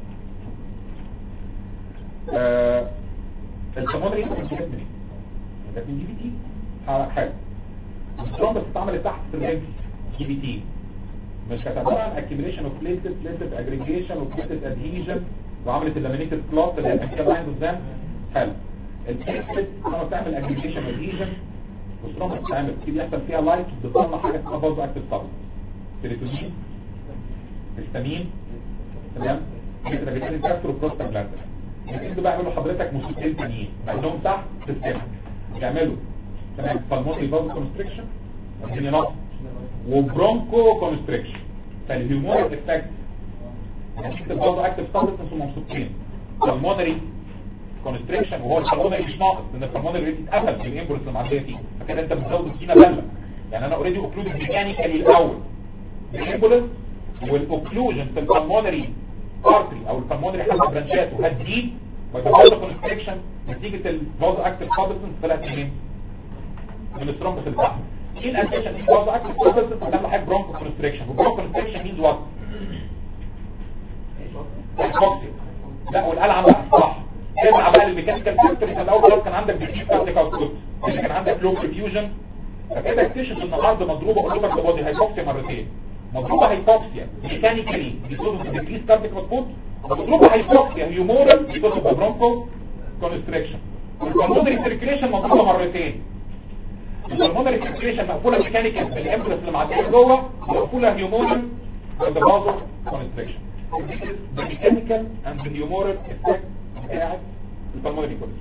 آه البلمونري كانت من ايه؟ كانت من جي بي تي حلو الثرومبس اتعملت تحت الرجل جي بي تي مش كانت عباره عن accumulation of platelet platelet aggregation و platelet adhesion وعملت اللامينيتد كلوت اللي هي كان فيها لاينز قدام حلو البليتلت لما بتعمل aggregation adhesion والثرومبس بتعمل في بيحصل فيها لايت بتطلع حاجه اسمها برضه اكتف سبل سيروتونين هيستامين تمام مثل اجهزه الكاستر وبروستاجلاندين انتوا بقى يعملوا حضرتك مصيبتين تانيين بعدهم تحت في السيستم يعملوا تمام بالمونري فالف كونستريكشن الدنيا نقص وبرونكو كونستريكشن فالهيومورال افكت نتيجه برضه اكتف سبستنس ومبسوطين بالمونري كونستريكشن وهو البلمونري مش ناقص لان البلمونري ريت اتقفل بالامبولس اللي معديه فيه فكده انت بتزود السكينه بله يعني انا اوريدي اوكلودد ميكانيكالي الاول الامبولس والاوكلوجن في البلمونري ارتري او البلمونري حتى برانشاته هتزيد ويتفضل كونستريكشن نتيجه الفاز اكتف سبستنس طلعت منين؟ من الثرومبس اللي تحت ايه الانتشن دي فاز اكتف سبستنس بتعمل حاجه برونكو كونستريكشن والبرونكو كونستريكشن مينز وات؟ الكوكسي لا والقلعه بقى صح ارجع بقى للميكانيكال فاكتور انت الاول خالص كان عندك ديكريس كارديك اوتبوت اللي كان عندك لو برفيوجن فكده اكتشف ان الارض مضروبه قلوبك بودي هايبوكسيا مرتين مضروبه هايبوكسيا ميكانيكالي بيكوز اوف ديكريس كارديك اوتبوت ومضروبه هايبوكسيا هيومورال بيكوز اوف برونكو كونستريكشن والبلمونري سيركيليشن مضروبه مرتين البلمونري سيركيليشن مقفوله ميكانيكال بالامبرس اللي معديه جوه مقفوله هيومورال بالبازو كونستريكشن the mechanical and the humoral effect بتاعت البلمونري كوليس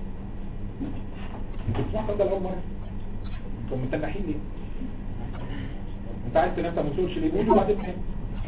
انتوا بتسمعوا ده الاول مره انتوا متنحين ليه انت عايز تنام ما تقولش ليه قول وبعدين تنام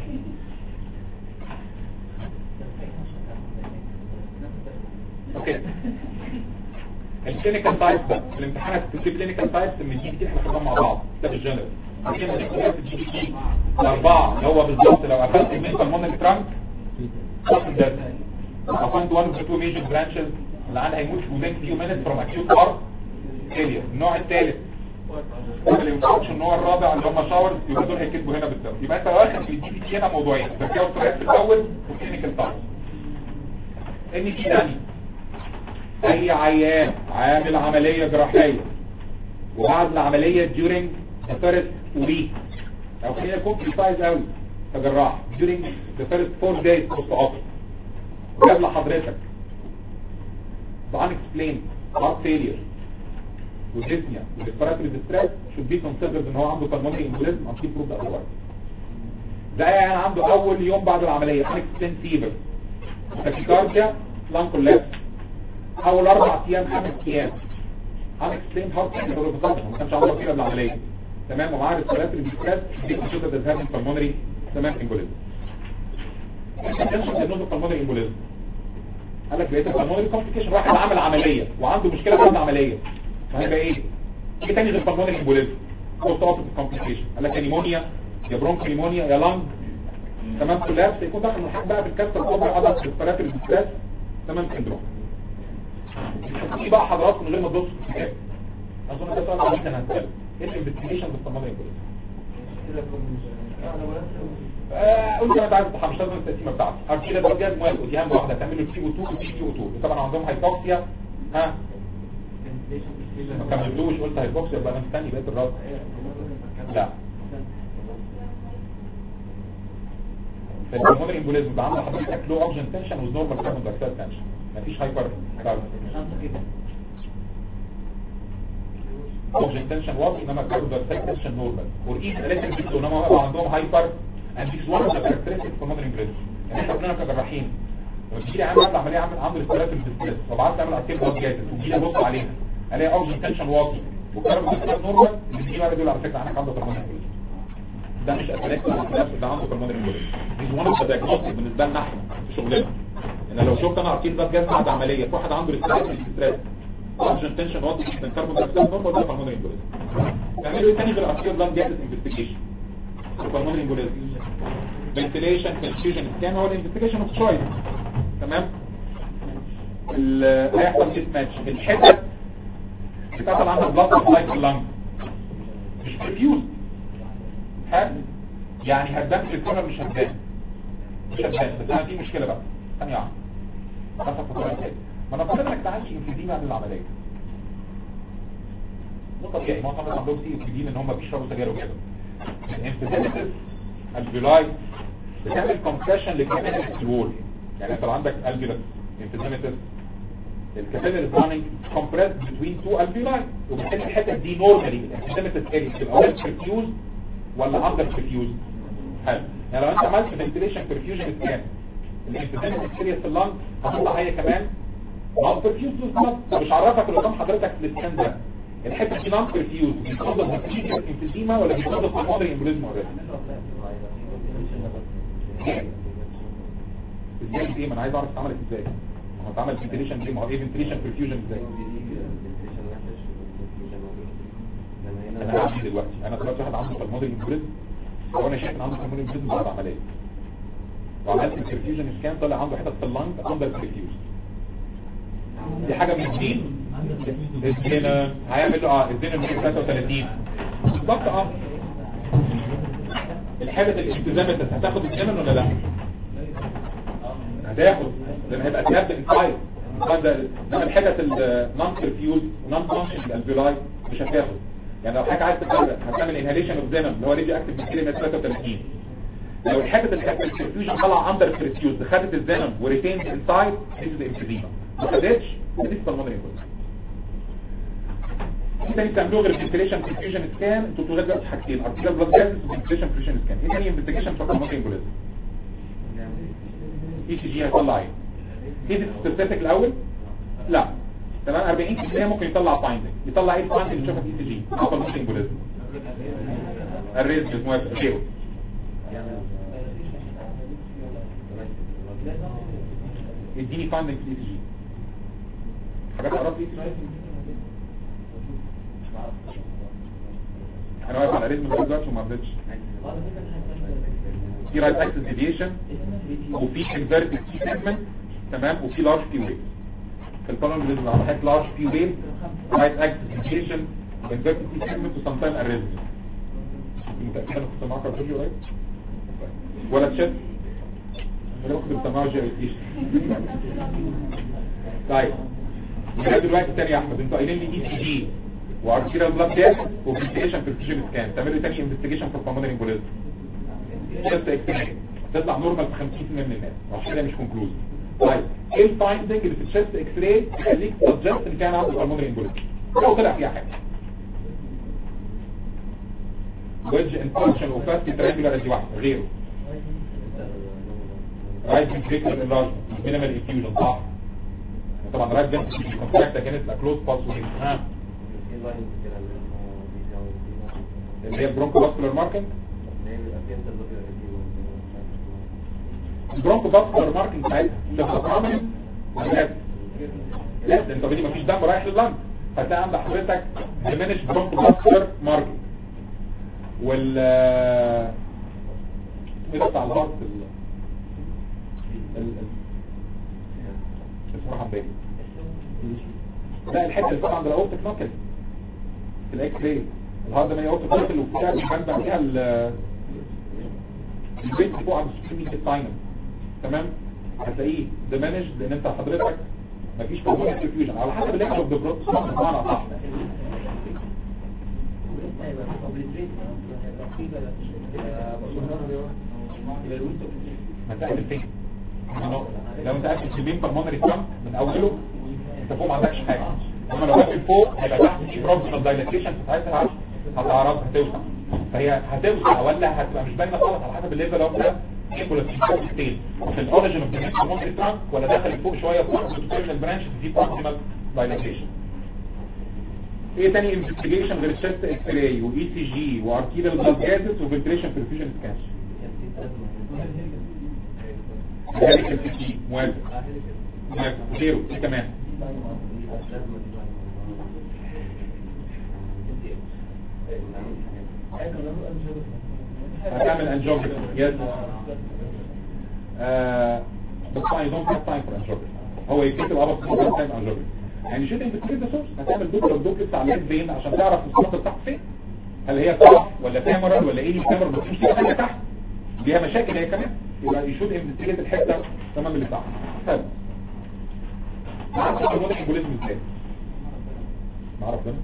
اوكي الكلينيكال تايبس بقى في الامتحانات في كلينيكال تايبس من دي كتير احنا خدناهم مع بعض ده بالجنرال عشان الجي بي تي الاربعه اللي هو بالظبط لو قفلت المينتال مونري ترانك خلاص ده قفلت one of the two major branches اللي عنده هيموت within few minutes from acute heart failure النوع الثالث اللي يمكنش النوع الرابع اللي هم شاورز يبقى دول هيكتبوا هنا بالظبط يبقى انت واخد في الجي بي تي هنا موضوعين ذكاء والسرعه في الاول والكلينيكال تايبس ان دي ثاني اي عيان عامل عمليه جراحيه وبعد العمليه during the first week او خلينا نكون بريسايز قوي كجراح during the first four days post op جاب لحضرتك unexplained heart failure وdyspnea respiratory distress should be considered ان هو عنده pulmonary embolism until proved otherwise ده يعني عنده اول يوم بعد العمليه unexplained fever tachycardia lung collapse اول اربع ايام خمس ايام unexplained heart failure ما كانش عنده كده قبل العمليه تمام ومعاه respiratory distress دي considered as having pulmonary تمام embolism attention diagnosis pulmonary embolism قال لك بقيت البلمونري كومبليكيشن واحد عمل عمليه وعنده مشكله بعد العمليه فهيبقى ايه ايه تاني غير البلمونري امبوليزم بوست اوبريتيف كومبليكيشن قال لك يا نيمونيا يا برونكو نيمونيا يا لانج تمام كولابس يكون داخل من حاجه بقى في الكبسه الكبرى عضله ريسبيراتوري ديستريس تمام سندروم في بقى حضراتكم من غير ما تبصوا في الكتاب اظن ده سؤال عبيط انا هساله ايه الانفستيجيشن بالصمام آه قلت انا عايز مش لازم التقسيمه بتاعتي اركيلا درجات موافق ودي اهم واحده تعمل له تي او 2 وتي او 2 طبعا عندهم هايبوكسيا ها ما كملتوش قلت هايبوكسيا يبقى انا مستني بقيه الرد لا في الهرمون امبوليزم يبقى عندك حضرتك لو اوكسجين تنشن وز نورمال كاربون دايوكسيد تنشن مفيش هايبر اوكسجين تنشن واطي انما كاربون دايوكسيد تنشن نورمال والايد لازم يكونوا انما هو عندهم هايبر اند ذيس وان اوف ذا كاركترستيك في الهرمون امبوليزم يعني احنا كلنا كجراحين لما تيجي عامل عمل عمليه عامل عامل استرات الديستريس وبعد تعمل ارتيل بلاد جاز وتيجي ابص عليها الاقي اوكسجين تنشن واطي والكاربون دايوكسيد نورمال اللي بيجي بقى دول على فكره عنك عنده هرمون امبوليزم ده مش اسالك نفس ده عنده هرمون امبوليزم دي وان اوف ذا دايجنوستيك بالنسبه لنا احنا في شغلنا ان لو شفت انا ارتيل بلاد جاز بعد عمليه في واحد عنده استرات الديستريس اوكسجين تنشن واطي جدا كاربون دايوكسيد نورمال ده هرمون امبوليزم تعملوا ايه تاني غير ارتيل بلاد جاز انفستيجيشن هرمون امبوليزم ventilation perfusion scan هو الانفستيجيشن اوف تشويس تمام ال- هيحصل ميس ماتش الحتت بتحصل عندها بلاس سبلاي في اللنج مش برفيوز حلو يعني هتبان في الكورنر مش هتبان مش هتبان بس انا في مشكله بقى ثانيه واحده حسب فطور ازاي ما انا فاكر انك تعالج انفيديما قبل العمليه ده طبيعي معظم الناس عندهم سي انفيديما ان هم بيشربوا سجاير وكده الانفيديمتس الفيلاي بتعمل كومبريشن للكابيلاري الوول يعني انت لو عندك الفيلاس انفيديمتس الكابيلاري رانينج كومبريس بتوين تو الفيلاي وبالتالي الحته دي نورمالي الانفيديمتس اريا تبقى ويل برفيوز ولا اندر برفيوز حلو يعني لو انت عملت فنتيليشن برفيوجن سكان الانفيديمتس اريا في اللنج هتطلع هي كمان نون برفيوز طب مش عرفك اللي قدام حضرتك السكان ده الحته دي نون برفيوز بيتفضل بكتيريا انفيديما ولا بيتفضل بالمودري امبوليزم ولا ازاي ايه ما انا عايز اعرف اتعملت ازاي ما هو اتعمل فنتيليشن ليه ما هو ايه فنتيليشن برفيوجن ازاي انا هعمل ايه دلوقتي انا دلوقتي واحد عنده بالمودري امبوليزم هو انا شايف ان عنده بالمودري امبوليزم بعد عمليه وعملت البرفيوجن سكان طلع عنده حته في اللنج اندر برفيوز دي حاجه من الدين الزنا هيعمل له اه الزنا من 33 بالظبط اه الحالة الالتزامة هتاخد الزمن ولا لا هتاخد لان هيبقى تهاب انسايد ده ده الحاجة النون برفيوز ونون فانكشن الالفيولاي مش هتاخد يعني لو حاجة عايز تتجرب هتعمل انهاليشن اوف زمن اللي هو ريديو اكتف بكتيريا 33 لو الحاجة البرفيوجن طلع اندر برفيوز خدت الزمن وريتينز انسايد دي الانفيزيما ما خدتش دي بالمونري ايه تاني بتعملوه غير الفنتيليشن برفيوجن سكان انتوا بتقولوا دلوقتي حاجتين ارتيكال بلاد جاز وفنتيليشن برفيوجن سكان ايه تاني انفستيجيشن في الكومنت امبوليزم اي سي جي هيطلع ايه ايه سبيسيفيك الاول لا تمام 40% ممكن يطلع فايندنج يطلع ايه الفايندنج اللي تشوفها في اي سي جي او الكومنت امبوليزم الريزم موافق غيره اديني فايندنج في اي سي جي حاجات قربت اي سي جي انا واقف على ريزم دلوقتي وما رضيتش في رايت اكسس ديفيشن وفي انفيرتد سي سيجمنت تمام وفي لارج بي ويف في الكولون ريزم على حاجه لارج بي ويف رايت اكسس ديفيشن انفيرتد سي سيجمنت وسام تايم اريزم متاكد انا كنت معاك الفيديو قريب ولا تشد ولا كنت بسمعه جي طيب يبقى دلوقتي تاني يا احمد انتوا قايلين لي اي سي جي وارتيريال بلاد جاز وانفستيجيشن في الفيجن سكان تعملوا تاني انفستيجيشن في البلمونري امبوليزم جاست اكس تطلع نورمال في 50% من الناس وعشان كده مش كونكلوزيف طيب ايه الفايندنج اللي في الشيست اكس راي تخليك تسجست ان كان عنده بالمونري امبوليزم لو طلع فيها حاجه ويدج انفكشن وفاست تريانجولار دي واحده غيره رايت فينتريكولار انلارج مينيمال انفيوجن صح طبعا رايت فينتريكولار كونتراكت اجينست اكلوز باس ها اللي هي البرونكو باسكولار ماركنج البرونكو باسكولار ماركنج ساعتها اللي بتتعمل لا لا انت بدي مفيش دم رايح لللنج هتلاقي عند حضرتك ديمينش برونكو باسكولار ماركنج وال ايه ده بتاع الهارت اسمه حبيبي لا الحته اللي فوق عند الاورتيك نوكل في الاكس راي الهارد ما اورتيك نوكل وبتاع بيبان فيها ال البيت فوق عند السكرين الساينم تمام هتلاقيه دمانج لان انت حضرتك مفيش موضوع انفيوجن على حسب الليفل اوف ذا بروتوس بمعنى صح مسائل فين لو انت قاعد في بين بالمونري ترامب من اوله انت فوق ما عندكش حاجه انما لو قاعد فوق هيبقى تحت في بروكسيمال دايلاتيشن ساعتها هتعرف هتوصل فهي هتوسع ولا هتبقى مش باينه خالص على حسب الليفل اوف ذا ايكوال في في الاوريجن اوف ذا بالمونري ترامب ولا دخل فوق شويه فوق التيرمينال برانش في بروكسيمال دايلاتيشن ايه تاني انفستيجيشن غير الشست اكس راي واي سي جي واركيبال بلاد وفنتريشن برفيوجن سكان ذلك الفيتي موافق موافق غيره ايه كمان هتعمل انجوجرافي يس بس I don't have time for angiography هو يكتب ابط time angiography يعني شيء انت كتير ده سورس هتعمل دوبل دوبل على البين عشان تعرف الصوت تحت فين هل هي صح ولا كاميرا ولا ايه الكاميرا بس مش حاجه تحت ليها مشاكل هي كمان يبقى يشوف انفستيجيت الحته تمام اللي تحت حلو نعرف الموديل الجوريزم ازاي نعرف ده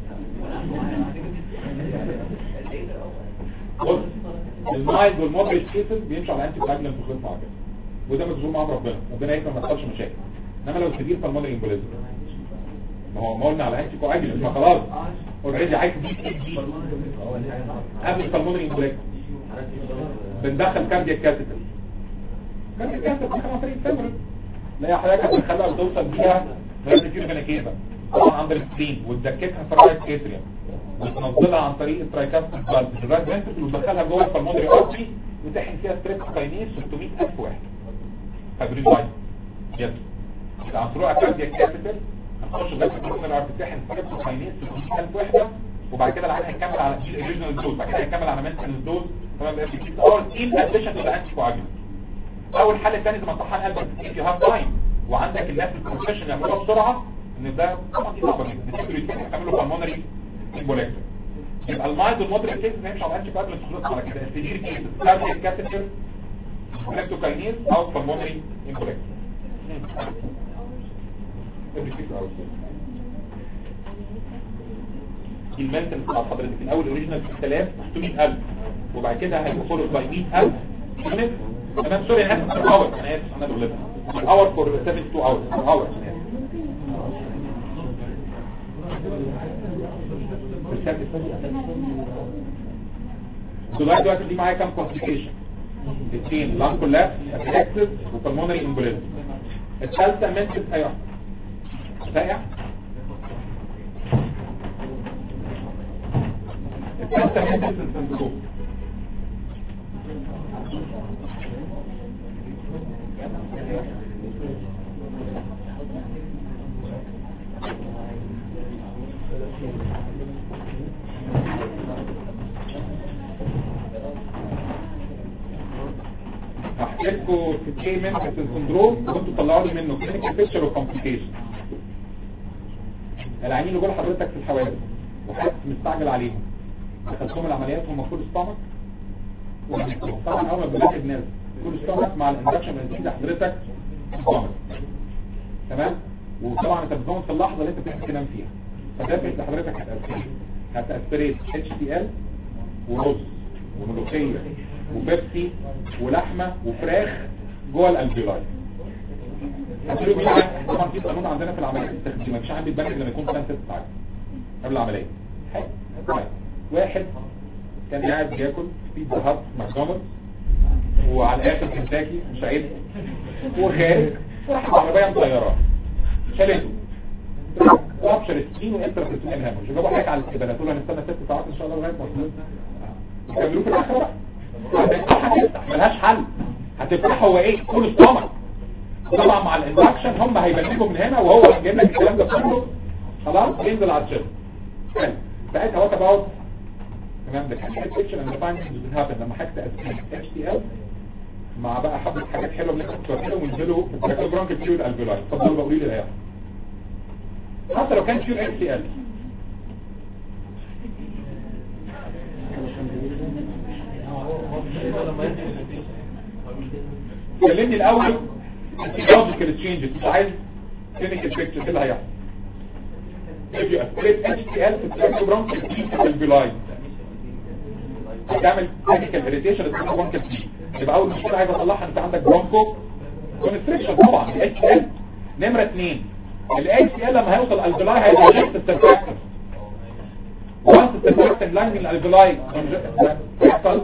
بص المايلد والمودريت كيسز بيمشي على انتي كواجلانت وخلص على كده وده مجزوم مع ربنا ربنا يكرم ما يحصلش مشاكل انما لو سيفير بالمونري امبوليزم ما هو ما قلنا على انتي كواجلانت ما خلاص اوريدي عايز دي دي دي قبل البالمونري امبوليزم بندخل كاردياك كاتيتر كاردياك كاتيتر بندخل عن طريق الفيمورال لا يا حضرتك هتدخلها وتوصل بيها لازم تجيب فينيكيزا طبعا عند السكرين وتدككها في الرايت اتريوم وتنزلها عن طريق الترايكاستيك فالف الرايت فنتركل وتدخلها جوه البلمونري ارتري وتحن فيها ستريب كاينيز 600000 واحد فابريل وايد يس يبقى عن طريق كاردياك كاتيتر هنخش جوه البلمونري ارتري تحن ستريب كاينيز 600000 وحده وبعد كده العين هيكمل على دي الاوريجينال دوز بعد كده هيكمل على مينتنس دوز تمام بقى في اور ان اديشن تو ذا انتي كواجولانت اول حل الثاني زي ما طحن قلبك if you have time وعندك الناس البروفيشنال يعملوها بسرعه ان ده طبعا دي صعبه جدا تقدر يتم تعملوا بالمونري امبوليكتور يبقى المايد والمودريت كيس ما يمشي على الانتي كواجولانت خلاص على كده السيفير كيس كاردياك كاتيتر كولكتوكاينيز او بالمونري امبوليكتور المنتل بتاع حضرتك الاول اوريجينال 6000 600000 وبعد كده هيبقى فولو باي 100000 يونت تمام سوري انا اسف اور انا اسف انا بغلطها اور فور 72 اور اور دلوقتي دلوقتي دي معايا كام كومبليكيشن اثنين لانج كولابس ابيلكسس وبلمونري امبوليزم الثالثه منتل ايوه سايع الثالثه منتل سندروم هحكي لكم في ايه من السندروم وانتوا تطلعوا لي منه كلينيكال بيكتشر وكومبليكيشن العيانين اللي جوه حضرتك في الحوادث وحاسس مستعجل عليهم دخلتهم العمليات هم فول ستامك وهنكتبهم طبعا اول ما بنلاقي الناس فول ستامك مع الاندكشن اللي حضرتك ستامك تمام وطبعا انت بتنام في اللحظه اللي انت بتحب تنام فيها فده اللي حضرتك هتأثريت هتأثريت اتش تي ال ورز وملوخيه وبيبسي ولحمه وفراخ جوه الالفيولاي هتقولوا بيه طبعا في قانون عندنا في العمليات التخدير مفيش عندي البنك لما يكون فيها ست ساعات قبل العمليه حلو طيب واحد كان قاعد بياكل بيتزا هات ماكدونالدز وعلى الاخر كنتاكي مش عيد وخارج راح العربيه مطيراه شالته وابشر السكين وانتر في السكين هامش جابوا حاجه على الاستقبال تقول هنستنى ست ساعات ان شاء الله لغايه ما نخلص يكملوه في الاخر بقى هتفتح ملهاش حل هتفتح هو ايه كل ستومك طبعا مع الاندكشن هم هيبلغوا من هنا وهو جايب لك الكلام ده كله خلاص ينزل على الشيب حلو ساعتها وات اباوت تمام ده كان بيكتشر اند فايندنجز بتهابن لما حاجه تاسيس اتش تي ال مع بقى حبه حاجات حلوه اللي انت بتوصلهم وينزلوا في البرونكال فلويد الفيولاي اتفضلوا بقولوا لي ايه حتى لو كان بيور اكس ال كلمني الاول physiological changes مش عايز clinical picture ايه اللي هيحصل if you aspirate HCl في البرونكيال البلاي هتعمل chemical irritation اسمها برونكيال يبقى اول مشكله عايز اصلحها انت عندك برونكو كونستريكشن طبعا ال HCl نمره اثنين ال HCl لما هيوصل البلاي هيدايجست السرفاكتور وانس السرفاكتور لاند الالبلاي يحصل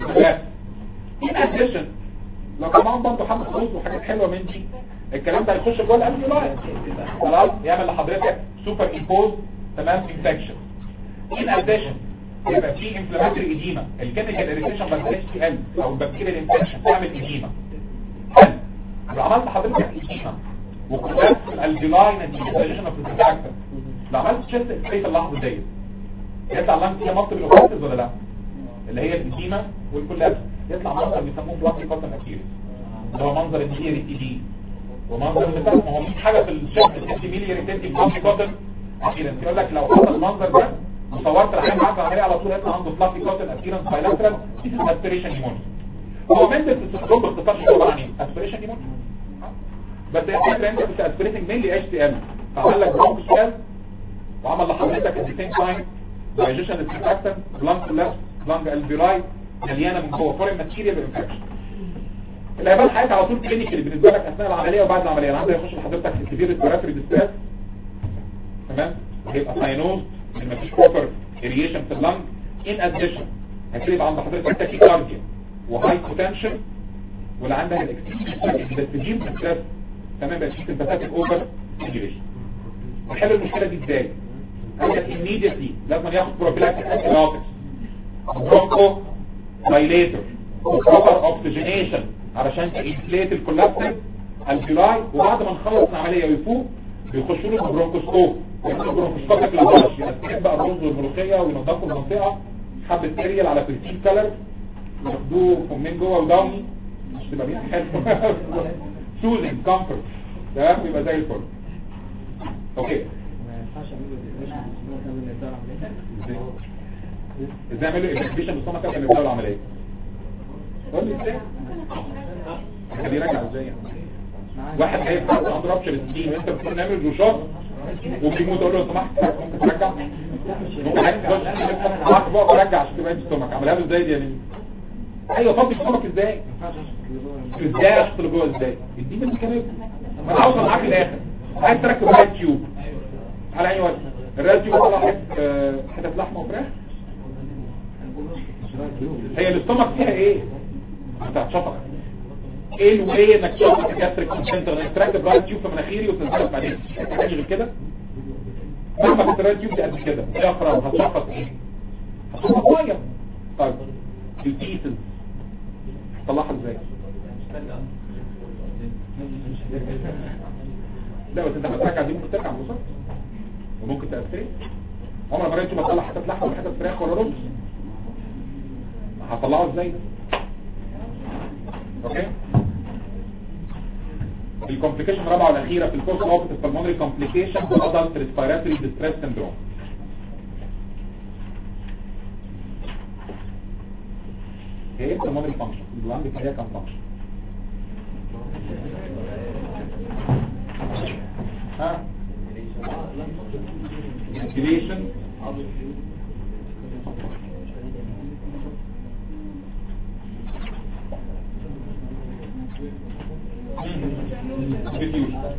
in addition لو كمان برضه حمل خبز وحاجات حلوه من دي الكلام ده هيخش جوه الالفيولاي خلاص يعمل لحضرتك سوبر امبوز تمام انفكشن ان اديشن يبقى في انفلاماتوري ايديما الكيميكال اريتيشن بس اتش تي ال او البكتيريال انفكشن تعمل ايديما حلو لو عملت حضرتك ايديما وكلها الالفيولاي نتيجه دايجيشن اوف الفاكتور لو عملت تشيست اكسبري في اللحظه ديت يطلع لانك فيها مالتيبل اوبرتيز ولا لا اللي هي الايديما والكولابس يطلع منظر بيسموه بلاكي كوتن اكيرس اللي هو منظر الميلياري تي دي ومنظر بتاع ما هو مفيش حاجه في الشكل التي ميلياري تي بلاكي كوتن اكيرس يقول لك لو حصل المنظر ده وصورت العين معاك العمليه على طول يطلع عنده بلاكي كوتن اكيرس بايلاترال دي اسبريشن نيمونيا هو مندل في السندروم باختصار شو عباره عن ايه؟ اسبريشن نيمونيا بس الفكره انت كنت اسبريتنج مينلي اتش تي ام فعمل لك برونكوسكال وعمل لحضرتك ات ذا سيم تايم دايجيشن السيرفاكتن بلانك كولابس بلانك الفيراي مليانه من جوه فورين ماتيريال انفكشن اللي هيبان حياتي على طول كلينيكال بالنسبه لك اثناء العمليه وبعد العمليه انا عندي يخش لحضرتك السيفير ريسبيراتوري ديستريس تمام وهيبقى ساينوز ان مفيش بروبر اريشن في اللنج ان اديشن هتلاقي عند حضرتك تاكيكارديا وهاي بوتنشن واللي عندها الاكستريم السجين ستريس تمام بقى في سمباثيك اوفر سيجريشن نحل المشكله دي ازاي؟ قال لك immediately لازم ياخد بروفيلاكتيك انتي برونكو دايليتور وبروبر اوكسجينيشن علشان تانفليت الكولابسل الجولاي وبعد ما نخلص العمليه ويفوق بيخشوا له برونكوسكوب يعملوا برونكوسكوبك لاباش ينسكب بقى الرز والملوخيه وينضفوا المنطقه حبه سيريال على بريتين كلر ياخدوه فمين جوه وداوني مش تبقى مين حلو سوزن كومفورت تمام يبقى زي الفل اوكي ازاي اعمل له اكسبيشن بالصمت قبل ما يبداوا العمليه قول لي ازاي خليه يراجع ازاي يعني واحد جاي في عنده رابشر سكين وانت بتقول نعمل له شوط وبيموت اقول له لو سمحت ممكن ترجع ممكن عايز تخش معاك بقى ترجع عشان تبقى انت ستومك عملها له ازاي دي يعني ايوه فضي ستومك ازاي ازاي اشتغل جوه ازاي اديني الميكانيزم ما انا اوصل معاك الاخر عايز تركب رايت تيوب على اي وجه الرايت تيوب طلع حته حته لحمه وفراخ هي الاستومك فيها ايه انت هتشفط ايه الواي انك تشفط الجاستريك كونسنتر انك تركب رايت تيوب في مناخيري وتنزلها بعدين حاجه غير كده مهما كنت رايت تيوب دي قد كده ايه اخرى هتشفط ايه هتشفط ميه طيب البيسز طلعها ازاي لا بس انت هترجع دي ممكن ترجع بالظبط وممكن تأثير عمر ما رأيته بطلع حتة لحمة ولا حتة فراخ ولا رز هطلعه ازاي ده اوكي الكومبليكيشن الرابعه والاخيره في الكورس اوف البلمونري كومبليكيشن ادلت ريسبيراتوري ديستريس سيندروم هي ايه البلمونري فانكشن اللي عندك هي كام فانكشن ها ventilation diffusion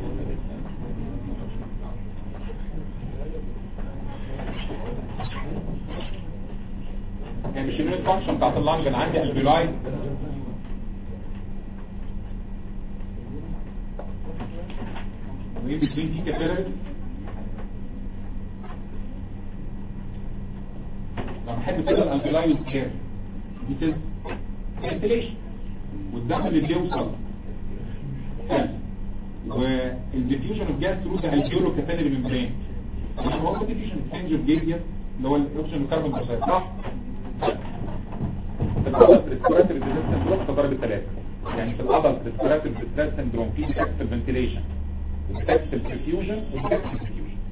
يعني مش المين فانكشن بتاعت اللنج انا عندي البيلاي وين بتوين دي كابيلاري لما احب كده الالبيلاي والكير دي كده فنتليشن والدم اللي بيوصل والديفيوجن اوف جاس ثرو ذا الجيرو كابيلاري ممبرين هو الديفيوجن اكسشينج اوف جيزيا اللي هو الاوبشن كاربون دايوكسيد صح؟ في الادلت ريسبيراتوري ديزيز سندروم تضرب الثلاثه يعني في الادلت ريسبيراتوري ديزيز سندروم في ديفكت في الفنتيليشن وديفكت في الديفيوجن وديفكت في الديفيوجن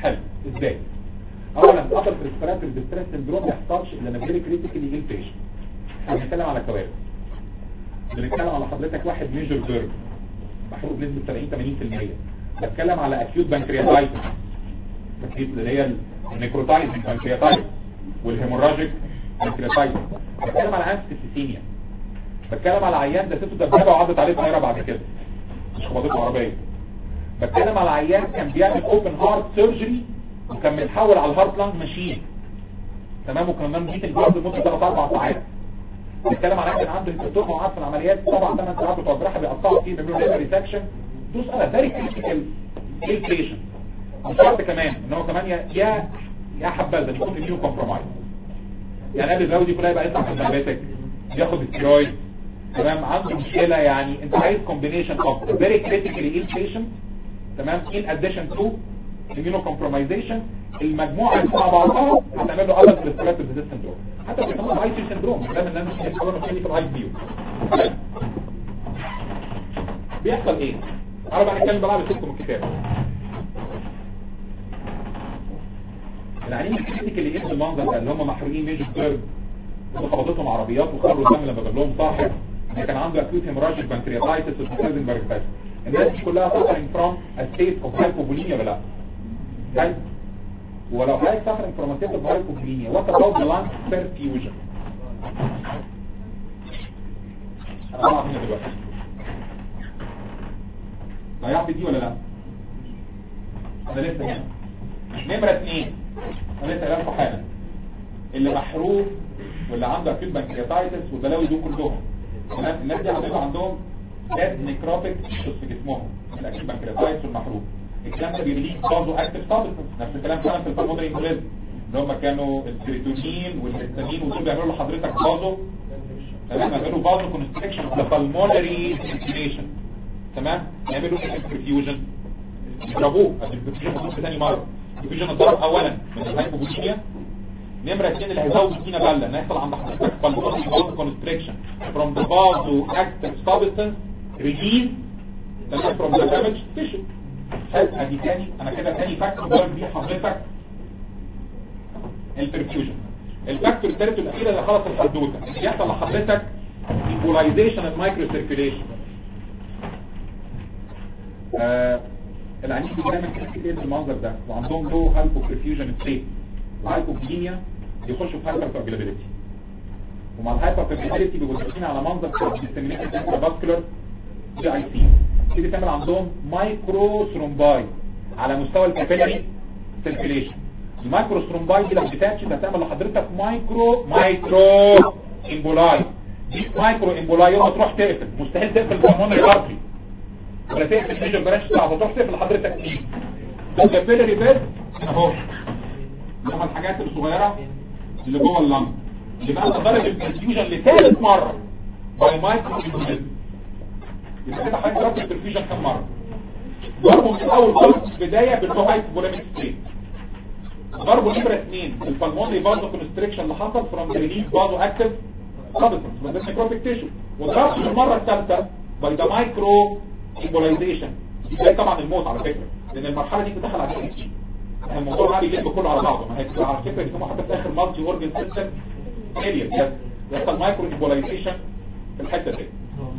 حلو ازاي اولا upper respiratory distress syndrome ما يحصلش الا لما very critically ill patient احنا بنتكلم على كوارث بنتكلم على حضرتك واحد ميجر فيرب محروق بنسبه 70 80% بتكلم على اكيوت بانكرياتايتس اللي هي النيكروتايتس بانكرياتايتس والهيموراجيك بانكرياتايتس بتكلم على انستيسيميا بتكلم على عيان ده سيته دبابه وعدت عليه طياره بعد كده مش خبطته عربيه بتكلم على عيان كان بيعمل اوبن هارت سيرجري وكان متحول على الهارت لانج ماشين تمام وكنا بنعمل ميتنج بعد لمده 3 4 ساعات بتكلم على عيان عنده انترتوب وقعد في العمليات 7 8 ساعات بتوع الجراحه بيقطعوا فيه بيعملوا له ريسكشن دوس على فيري كريتيكال ايل بيشنت مش شرط كمان ان هو كمان يا يا يا حبذا يكون اميون كومبرومايز يعني قبل الزاويه دي كلها يبقى يطلع من الدايبيتك بياخد ستيرويد تمام عنده مشكله يعني انت عايز كومبينيشن اوف فيري كريتيكالي ايل بيشنت تمام ان اديشن تو اميونو كومبرومايزيشن المجموعه دي مع بعضها هتعمل له ادلت ريسبيراتوري ديزيز سندروم حتى بيسموها اي سي سندروم ده من الناس اللي بيحصلوا في الاي بي بيحصل ايه تعالوا بقى نتكلم بقى على سيستم الكتاب العيانين الكريتيكالي ايه بالمنظر ده اللي هم محروقين ميجر كيرف خبطتهم عربيات وخروا الدم لما جاب لهم صاحب اللي كان عنده اكيوت هيموراجيك بانكرياتايتس وسيزنبرج باس الناس دي كلها suffering from a state of hypovolemia ولا لا طيب ولو حضرتك suffering from a state of hypovolemia what about the lung perfusion انا هعرف هنا دلوقتي هيعرف دي ولا لا انا لسه هنا نمرة اثنين انا لسه قايل حالا اللي محروق واللي عنده اكيد بنكرياتايتس والبلاوي دول كلهم تمام الناس دي هتبقى عندهم ديد نيكروتيك تيشوز في جسمهم الاكيد بنكرياتايتس والمحروق الكلام ده بيريليز برضه اكتف سابستنس نفس الكلام فعلا في البلمونري امبوليزم اللي هم كانوا السيروتونين والهستامين ودول بيعملوا لحضرتك بازو تمام بيعملوا بازو كونستريكشن اوف ذا بالمونري سيركيليشن تمام يعملوا انفرفيوجن يضربوه الانفرفيوجن موجود ثاني مره الانفرفيوجن اتضرب اولا من الهايبوبوليميا نمرة اثنين اللي هيزود فينا بلة ان يحصل عند حضرتك بالمونري بازو كونستريكشن from the vaso active substance release تمام from the damaged tissue حلو ادي تاني انا كده تاني فاكتور ضرب بيه حضرتك البرفيوجن الفاكتور الثالث والاخير اللي خلص الحدوته يحصل لحضرتك ايكولايزيشن المايكرو سيركيليشن آه العنيف دايما كتير بالمنظر ده وعندهم لو هايبو برفيوجن ستيت الهايبوكليميا يخشوا في هايبر كوagulability ومع الهايبر كوagulability بيبقوا داخلين على منظر ديستمينيتد انترافاسكولار جي اي سي تيجي تعمل عندهم مايكرو ثرومباي على مستوى الكابيلاري سيركيليشن المايكرو ثرومباي دي لو ديتاتش هتعمل لحضرتك مايكرو مايكرو امبولاي دي مايكرو امبولاي يوم تروح تقفل مستحيل تقفل البلمونري ارتري ولا تقفل الميجر برانش بتاعته تروح تقفل لحضرتك ايه ده الكابيلاري بيد اهو اللي هم الحاجات الصغيره اللي جوه اللنج اللي بقى ضرب البرفيوجن لثالث مره باي مايكرو امبولاي يبقى كده حضرتك ضربت البرفيوجن كام مره ضربه من الاول خالص بدايه باللو هايبوليميك ستيت ضربه نمرة اثنين البلمونري بازو كونستريكشن اللي حصل فروم ريليز بازو اكتف سبستنس من ضمن نيكروتيك تيشو وضربته المره الثالثه باي ذا مايكرو امبولايزيشن دي طبعا الموت على فكره لان المرحله دي بتدخل على الكيس الموضوع بقى بيجيب كله على بعضه ما هي بتبقى على فكره بيسموها حتى في اخر مالتي اورجن سيستم فيلير بجد يحصل مايكرو امبولايزيشن في الحته دي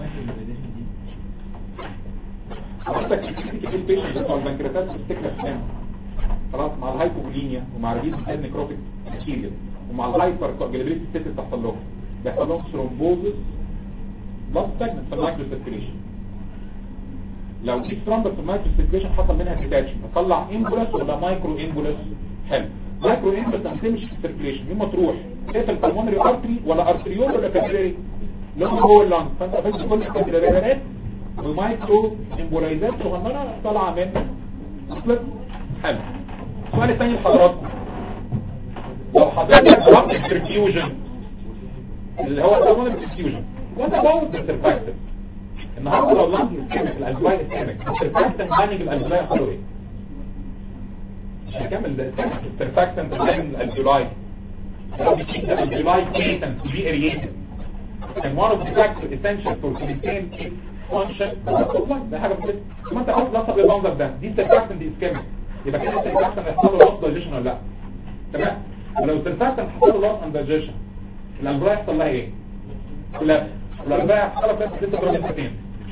حضرتك الكريتيكال بيشنت بتوع البنكرياتات بتفتكر اسنان خلاص مع الهايبوبولينيا ومع ريديز نيكروتيك ماتيريال ومع الهايبر كوagulability ستيت بتحصل لهم بيحصل لهم ثرومبوزس بلس ستاجنت في المايكرو سيركيليشن لو دي ثرومبس في المايكرو سيركيليشن حصل منها ديتاتشن طلع امبولس ولا مايكرو امبولس حلو مايكرو امبولس لما تمشي في السيركيليشن يوم ما تروح تقفل البلمونري ارتري ولا ارتريول ولا كابيلاري لما هو اللنج فانت قفلت كل الكابيلاريات ومايكرو امبولايزات صغننه طالعه من اصلا حلو السؤال الثاني لحضراتكم لو حضرتك ضربت البرفيوجن اللي هو الهرمون البرفيوجن وانت باوند السرفاكتن النهارده لو لانج اسكيمك الالفلاي اسكيمك السرفاكتن مانج الالفلاي قالوا ايه مش هكمل ده السرفاكتن مانج الالفلاي لو بيكيب الالفلاي كيتن بي اريتن and one of the factors essential for to maintain function ده حاجه بس ما انت خلاص لصق بالمنظر ده دي السرفاكتن دي اسكيمك يبقى كده السيرفاكتن هيحصل له لوس دايجيشن ولا لا تمام ولو السيرفاكتن حصل له لوس اند دايجيشن الالبراي يحصل لها ايه كلها الالبراي يحصل لها في 6 درجات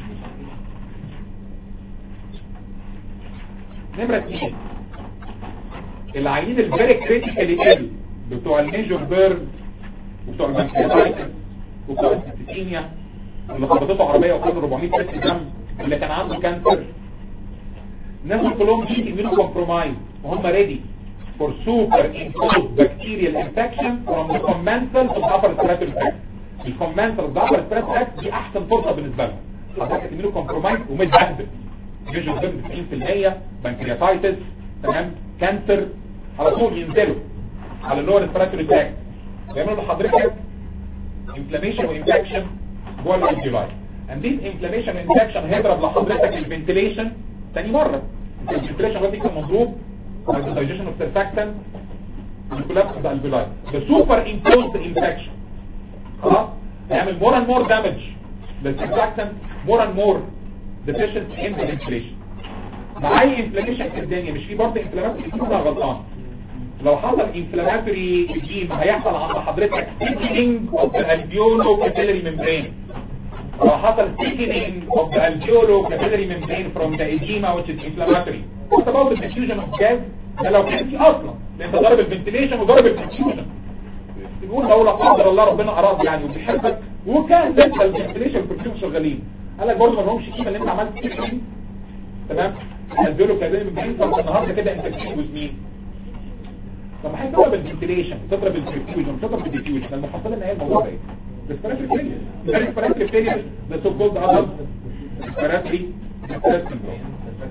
نمرة 2 العيين الفيري كريتيكالي ال بتوع الميجور بيرن وبتوع البنكرياتايتس وبتوع السيتينيا اللي خبطته عربيه وخد 400 كيس دم اللي كان عنده كانسر الناس دول كلهم دي امينو كومبرومايز وهم ريدي for super imposed bacterial infection from the commensal to the upper respiratory tract الكومنسال of the upper respiratory tract دي احسن فرصه بالنسبه لهم حضرتك امينو كومبرومايز ومتبهدل ميجور بيرن 90% بنكرياتايتس تمام كانسر على طول ينزلوا على اللور ريسبيراتوري تراكت بيعملوا لحضرتك انفلاميشن وانفكشن جوه الالفيولاي and this inflammation infection هيضرب لحضرتك الفنتيليشن تاني مرة الفنتيليشن دلوقتي كان مضروب by the digestion of surfactant and collapse of the alveoli the superimposed infection خلاص هيعمل more and more damage للsurfactant more and more deficient in the ventilation مع اي inflammation في الدنيا مش في برضه inflammatory يكون غلطان لو حصل inflammatory edema هيحصل عند حضرتك thickening of the alveolo-capillary membrane لو حصل thickening of the alveolo-capillary membrane from the edema which is inflammatory what about the diffusion of gas ده لو كان في اصلا لان ضرب الفنتيليشن وضرب الديفيوجن يقول لو لا قدر الله ربنا اراد يعني وبيحبك وكان لسه الفنتيليشن والبرفيوم شغالين قال لك برضه ما لهمش قيمه اللي انت عملت thickening تمام الالفيولو-capillary membrane فانت النهارده كده انت بتجوز مين طب ما هي تضرب الفنتيليشن تضرب الديفيوجن تضرب الديفيوجن المحصله ان هي الموضوع ده respiratory failure respiratory failure the so called adult respiratory distress syndrome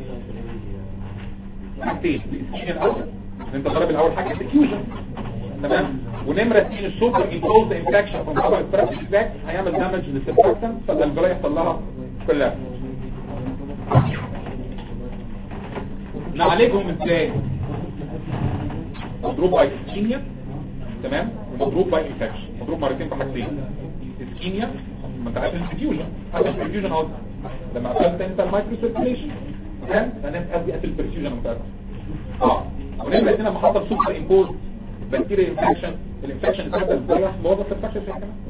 حاجتين الاسكيجن الاول انت ضرب الاول حاجه الديفيوجن تمام ونمره اثنين السوبر انكلوزد انفكشن فروم upper respiratory tract هيعمل دامج للسيرفكتن فالالفيولاي يحصل لها كلها نعالجهم ازاي مضروب باي اسكيميا تمام ومضروب باي انفكشن مضروب مرتين بحاجتين اسكيميا ما انت عارف الانفيوجن عارف الانفيوجن اهو لما قفلت انت المايكرو سيركيليشن تمام انا قصدي قفل البرفيوجن متعرف اه ونمره اثنين لما حصل سوبر امبوز بكتيريا انفكشن الانفكشن اتبدل ازاي موظف الانفكشن في كمان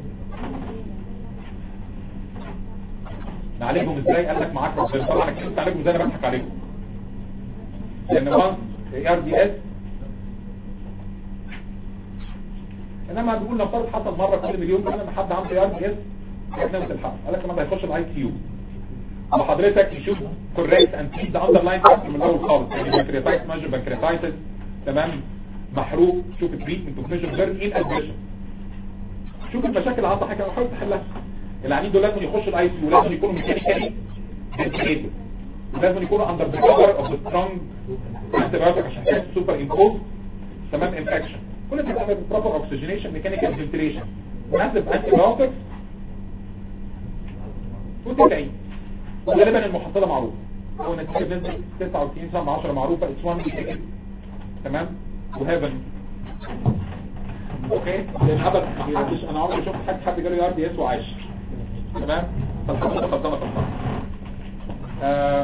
نعالجهم ازاي قال لك معاك ربنا طبعا اكيد تعالجهم ازاي انا بضحك عليكم لان وان ار دي اس انما بيقول نفترض حصل مره كل مليون سنه ان حد عنده ار دي اس نفس الحق قال لك كمان هيخش الاي كيو وحضرتك يشوف كوريكت اند تريت ذا اندرلاين فاكتور من الاول خالص يعني بنكرياتايتس ماجر بنكرياتايتس تمام محروق شوف التريتمنت اوف ميجر بيرن ايه الادميشن شوف المشاكل اللي عنده حاجه وحاول تحلها العيانين دول لازم يخشوا الاي سي ولازم يكونوا ميكانيكالي فنتيليتد ولازم يكونوا اندر ذا كفر اوف ذا سترونج انتي عشان كده سوبر امبوز تمام انفكشن كل ده بيعمل بروبر اوكسجينيشن ميكانيكال فنتيليشن ونحسب انتي بايوتكس وتدعي وغالبا المحصله معروفه هو نتيجه بنسبه 99 سنه 10 معروفه اتس 1 بي تمام وهيفن اوكي لان ابدا ما حدش انا عمري شفت حد حد جاله ار دي اس وعايش تمام فالحمد لله قدمت الخطر آه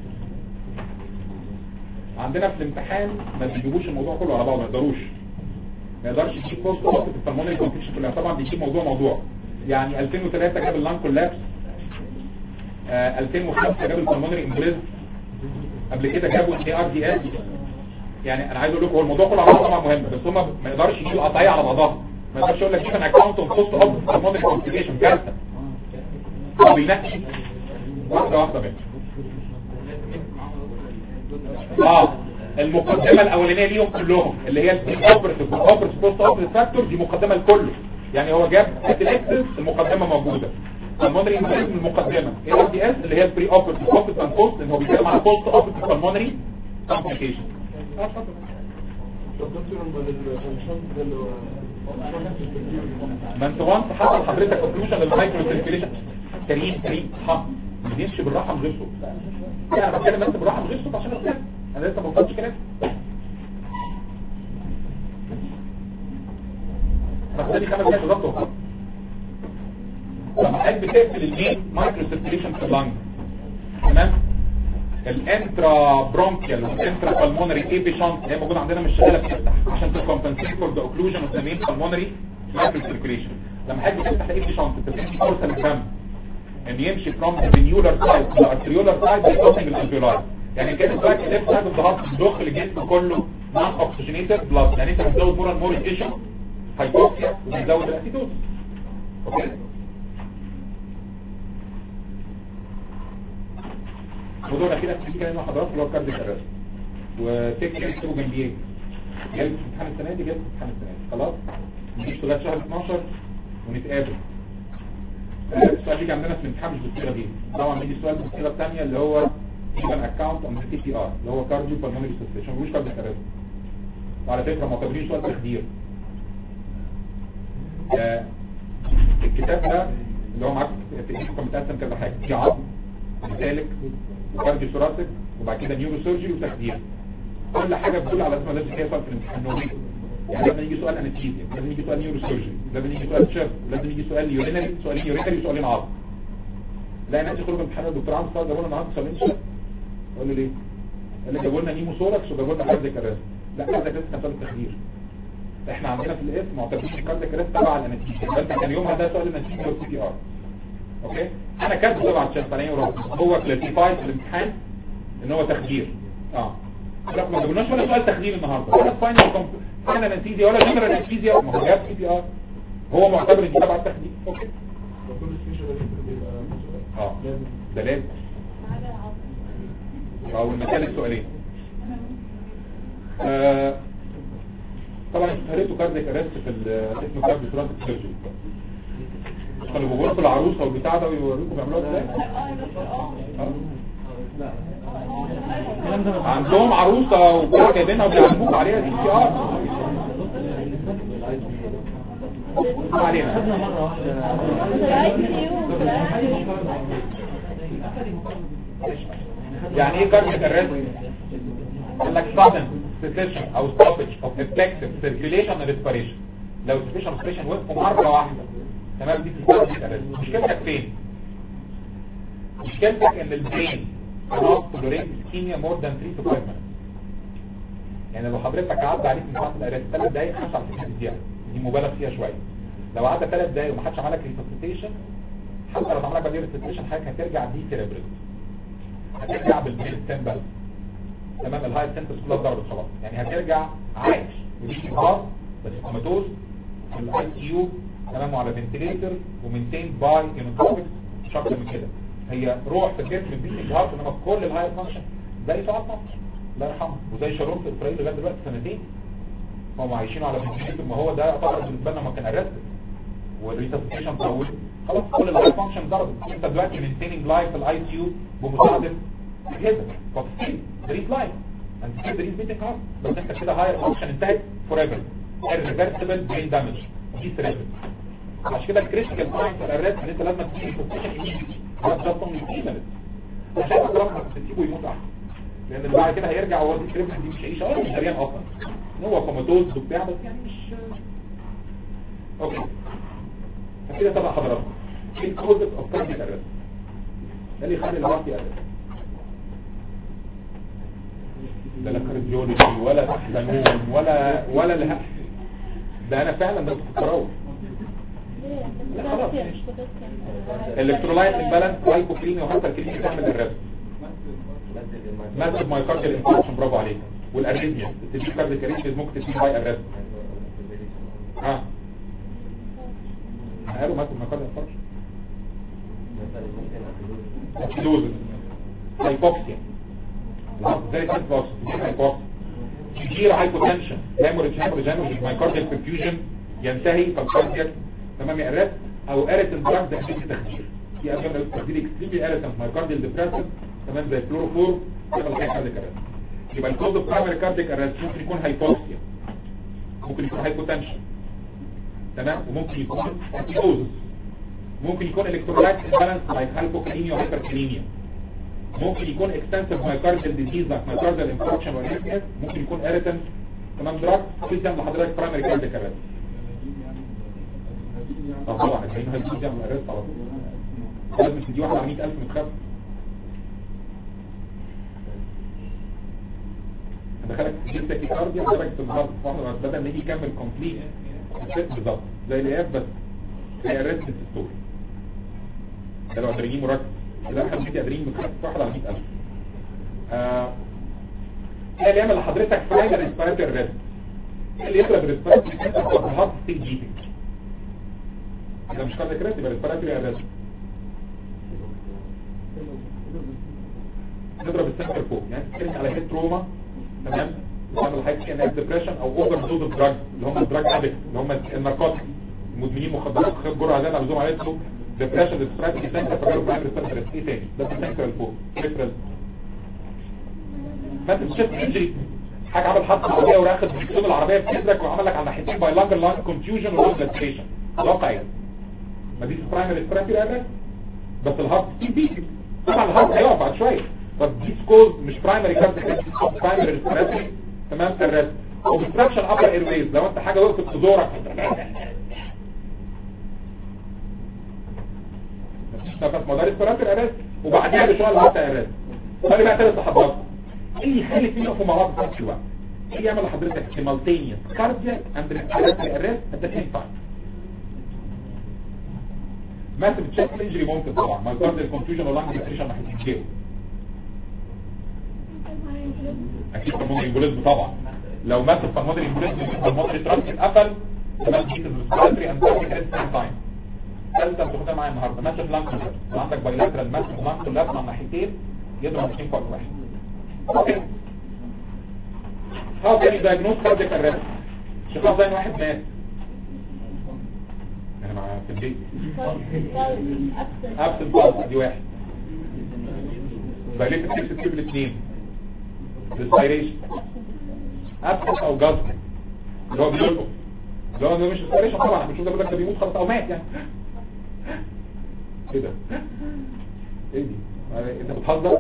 عندنا في الامتحان ما بيجيبوش الموضوع كله على بعضه ما يقدروش ما يقدرش يجيب بوست اوبت في الفرمونري كونفكشن كلها طبعا بيجيب موضوع موضوع يعني 2003 جاب اللان كولابس آه 2005 جاب الفرمونري امبريز قبل كده جابوا الاي ار دي اس يعني انا عايز اقول لكم هو الموضوع كله على بعضه طبعا مهم بس هم ما يقدرش يجيب القطعيه على بعضها ما يقدرش يقول لك جيب ان اكونت اون بوست اوبت في الفرمونري كونفكشن كارثه هو بينقي واحده واحده منها اه المقدمة الاولانية ليهم كلهم اللي هي الاوبرتيف والاوبرتيف بوست اوبرتيف فاكتور دي مقدمة لكله يعني هو جاب الاتلكسس المقدمة موجودة المونري انفليزم المقدمة اي ار دي اس اللي هي البري اوبرتيف اوبرتيف اند بوست اللي هو بيتكلم على بوست اوبرتيف بالمونري كومبليكيشن ما انت وانت حصل حضرتك اوكلوجن للمايكرو سيركيليشن كريم كريم حق ما يمشي بالراحه من غير صوت يعني انا بتكلم بس بالراحه من غير صوت عشان اتكلم انا لسه ما وصلتش كلام انا فاضل خمس دقايق بالظبط وخلاص لما حضرتك بتقفل المين مايكرو سيركيليشن في اللنج تمام الانترا برونكيال والانترا بالمونري ايبيشنت اللي هي موجوده عندنا مش شغاله بتفتح عشان تكمبنسيت فور ذا اوكلوجن اوف ذا مين بالمونري مايكرو سيركيليشن لما حد تفتح الايبيشنت تفتح فرصه للدم ان يمشي from the venular side to the arteriolar side بيكوتنج الالفيولاي يعني كده دلوقتي الليفت سايد الضغط بيضخ الجسم كله نون اوكسجينيتد بلاد يعني انت بتزود مور مور تيشن هايبوكسيا وبتزود الاسيدوز اوكي الموضوع الاخير هتحكي كده مع حضرتك اللي هو كارديك ارست وتكتب اكتبه جنبيه جاي في امتحان السنه دي جاي في امتحان السنه دي خلاص نجيب لغايه شهر 12 ونتقابل السؤال بيجي عندنا في الامتحان مش بالصيغه دي طبعا بيجي السؤال بالصيغه الثانيه اللي هو ايفن اكونت اون تي بي ار اللي هو كارديو بالمونري سسبشن مش كارديو ارست وعلى فكره معتبرين سؤال تخدير آه، الكتاب ده اللي هو معاك في ايديكم متقسم كذا حاجه في عظم وسالك وكارديو ثوراسيك وبعد كده نيورو سيرجري وتخدير كل حاجه بتدل على اسمها لازم فيها سؤال في الامتحان نوعين يعني لازم يجي سؤال انستيزيا لازم يجي سؤال نيورو سيرجري لازم يجي سؤال شيف لازم يجي سؤال يورينري سؤالين يورينري وسؤالين عظم لا ناس يخرجوا من امتحان الدكتور عمرو صاد جابوا لنا النهارده سؤالين شيف اقول له ليه؟ قال لي جابوا لنا نيمو سوركس وجابوا لنا كارديك ارست لا كارديك ارست كان سؤال التخدير احنا عندنا في الاسم معتبرين الكارديك ارست تبع الانستيزيا فانت كان يومها ده سؤال الانستيزيا والسي بي ار اوكي انا كاتبه طبعا عشان ثانيه ورابع هو كلاسيفايد في الامتحان ان هو تخدير اه لا ما جبناش ولا سؤال تخدير النهارده ولا فاينل فاينل انستيزيا ولا جنرال انستيزيا ما هو جاب سي بي ار هو معتبر ان تبع التخدير اوكي وكل سبيشال لازم يبقى سؤال. اه ده لازم او المثال السؤالين آه طبعا انتوا قريتوا كارديك ارست في ال- اسمه كارديو ترانزيت سيرجري كانوا بيقولوا العروسه والبتاع ده ويوريكم بيعملوها ازاي آه. الكلام ده عندهم عروسه وبتاع جايبينها وبيعلموك عليها سي بي ار ما علينا خدنا مرة واحدة يعني ايه كارديك ارست قال لك sudden cessation او stoppage of effective circulation and respiration لو circulation and respiration وقفوا مرة واحدة تمام دي في الكارديك ارست مشكلتك فين مشكلتك ان البرين cannot tolerate ischemia more than 3 to 5 minutes يعني لو حضرتك عدى عليك من ساعة الارست 3 دقايق 25 دقيقة دي مبالغ فيها شوية لو عدى 3 دقايق وما حدش عمل لك ريسبستيشن حتى لو اتعمل لك بعد ريسبستيشن حضرتك هترجع دي سيريبرال هترجع بالبرين ستيمبل تمام الهاي سنتس كلها ضربت خلاص يعني هترجع عايش ودي انهار بس كوماتوز في الاي سي يو تمام وعلى فنتليتر ومنتين باي يونوتروبكس مش اكتر من كده هي روح في الجسم بيت هارت انما كل الهاي فانكشن زي سعاد مصر الله يرحمه وزي شارون في اسرائيل لغايه دلوقتي سنتين هم عايشين على فنتليتر ما هو ده يعتبر بالنسبه لنا ما كان ارست والريسبستيشن طول خلاص كل الهاي فانكشن ضربت انت دلوقتي مينتيننج لايف في الاي سي يو بمساعده اجهزه فستيل دريس لايف انت ستيل دريس بيتنج هارت بس انت كده هاير فانكشن انتهت فور ايفر irreversible brain damage دي سيريبرال عشان كده الكريتيكال بوينت في الارست ان انت لازم تجيب البوزيشن ده جاست اونلي 3 minutes عشان كده لما تسيبه يموت احسن لان اللي بعد كده هيرجع هو دي الكريتيكال دي مش هيعيش هو مش دريان اصلا هو كوماتوز وبتاع بس يعني مش اوكي فكده تبع حضراتكم ايه الكوزز اوف كارديك ارست ده اللي يخلي الهارت يقرب ده لا كارديولوجي ولا تحزنون ولا ولا اله ده انا فعلا ده كنت بروح الكترولايت امبالانس هايبوكلينيا وهايبركلينيا بتعمل الرسم ماسك مايكارديال انفكشن برافو عليك والاريثميا التدريب كارديك اريثميا ممكن تسيب باي الرسم ها قالوا ماسك مايكارديال انفكشن اسيدوزس هايبوكسيا زي سنتوس هايبوكسيا كتير هايبوتنشن هيموريج هيموريج هيموريج مايكارديال perfusion ينتهي فالكارديال تمام ارست او اريتن دراج ده اكيد تخدير في ادويه لو تخدير اكستريملي اريتن مايكارديال ديبريسنت تمام زي كلوروفور يبقى الحاجه كارديك ارست يبقى الكوز اوف برايمري كارديك ارست ممكن يكون هايبوكسيا ممكن يكون هايبوتنشن تمام وممكن يكون اسيدوزس ممكن يكون الكترولايت امبالانس لايك هايبوكاليميا وهايبركاليميا ممكن يكون اكستنسيف مايكارديال ديزيز لايك مايكارديال انفكشن واريثميا ممكن يكون اريتن تمام دراج كل ده لحضرتك برايمري كارديك ارست اه طبعا الحين هيجي يعمل ارست على طول لازم تدي واحد على 100000 متخف دخلك في جلسة كارديا درجة النهارده واحدة بدل ما يجي يكمل كومبليت الست بالظبط زي الاياف بس هي ريست ستوري ده لو ادرينين مركز ده احنا بندي ادرينين متخصص واحد على 100000 آه هي اللي يعمل لحضرتك فاينل ريسبيراتوري ريست اللي يضرب ريسبيراتوري ريست هو الهارت ستيج بيتنج ده مش كاردياك ريست يبقى ريسبيراتوري ريست نضرب السنتر فوق يعني تتكلم على هيد تروما تمام تعمل حاجه كانها ديبريشن او اوفر دوز اوف دراج اللي هم الدراج ادكت اللي هم الناركوتيك مدمنين مخدرات خد جرعه زياده عن اللزوم عليها اسمه ديبريشن ديستراكت سنتر فجرب معايا ريسبتور ايه تاني ده السنتر اللي فوق ريفرال فانت شفت انجري حاجه عمل حادثه عربيه وراخد بيكتب العربيه في صدرك وعمل لك على ناحيتين باي لانجر لانج كونفيوجن ولانجلاتيشن واقعي ما دي برايمري ريسبيراتوري بس الهارت ستيل بيتنج طبعا الهارت هيقف بعد شويه طب دي سكوز مش برايمري كاردياك برايمري ريسبيراتوري تمام الريست اوبستراكشن ابر ايرويز لو انت حاجه وقفت في زورك مفيش نفس ما ده ريسبيراتوري ارست وبعديها بشويه الهارت ارست خلي بقى ثلاث لحظات ايه اللي يخلي فيه يقفوا مع بعض في نفس الوقت ايه يعمل لحضرتك simultaneous cardiac and respiratory arrest at the same time ماسف تشيست انجري ممكن طبعا ما يقدر الكونفيوجن ولا انجري ناحيه الجيو اكيد بالمودري امبوليزم طبعا لو مات في المودري امبوليزم المودري ترانك اتقفل تمام دي ريسبيراتوري اند كارdiac ات سيم تايم ثالثه بتاخدها معايا النهارده ماتش بلانك لو عندك بايلاترال ماتش بلانك لاب مع ناحيتين يضرب الاثنين في وقت واحد اوكي هاو كان يدايجنوز كاردياك ارست شوف زي واحد مات انا مع في البيت ابسنت بالس دي واحد بايليتد سيكس تيوب الاثنين ريسبيريشن ابسنت او جاز اللي هو بيلقط اللي هو مش ريسبيريشن طبعا احنا بنشوف ده بيقول لك ده بيموت خلاص او مات يعني ايه ده ايه دي انت بتهزر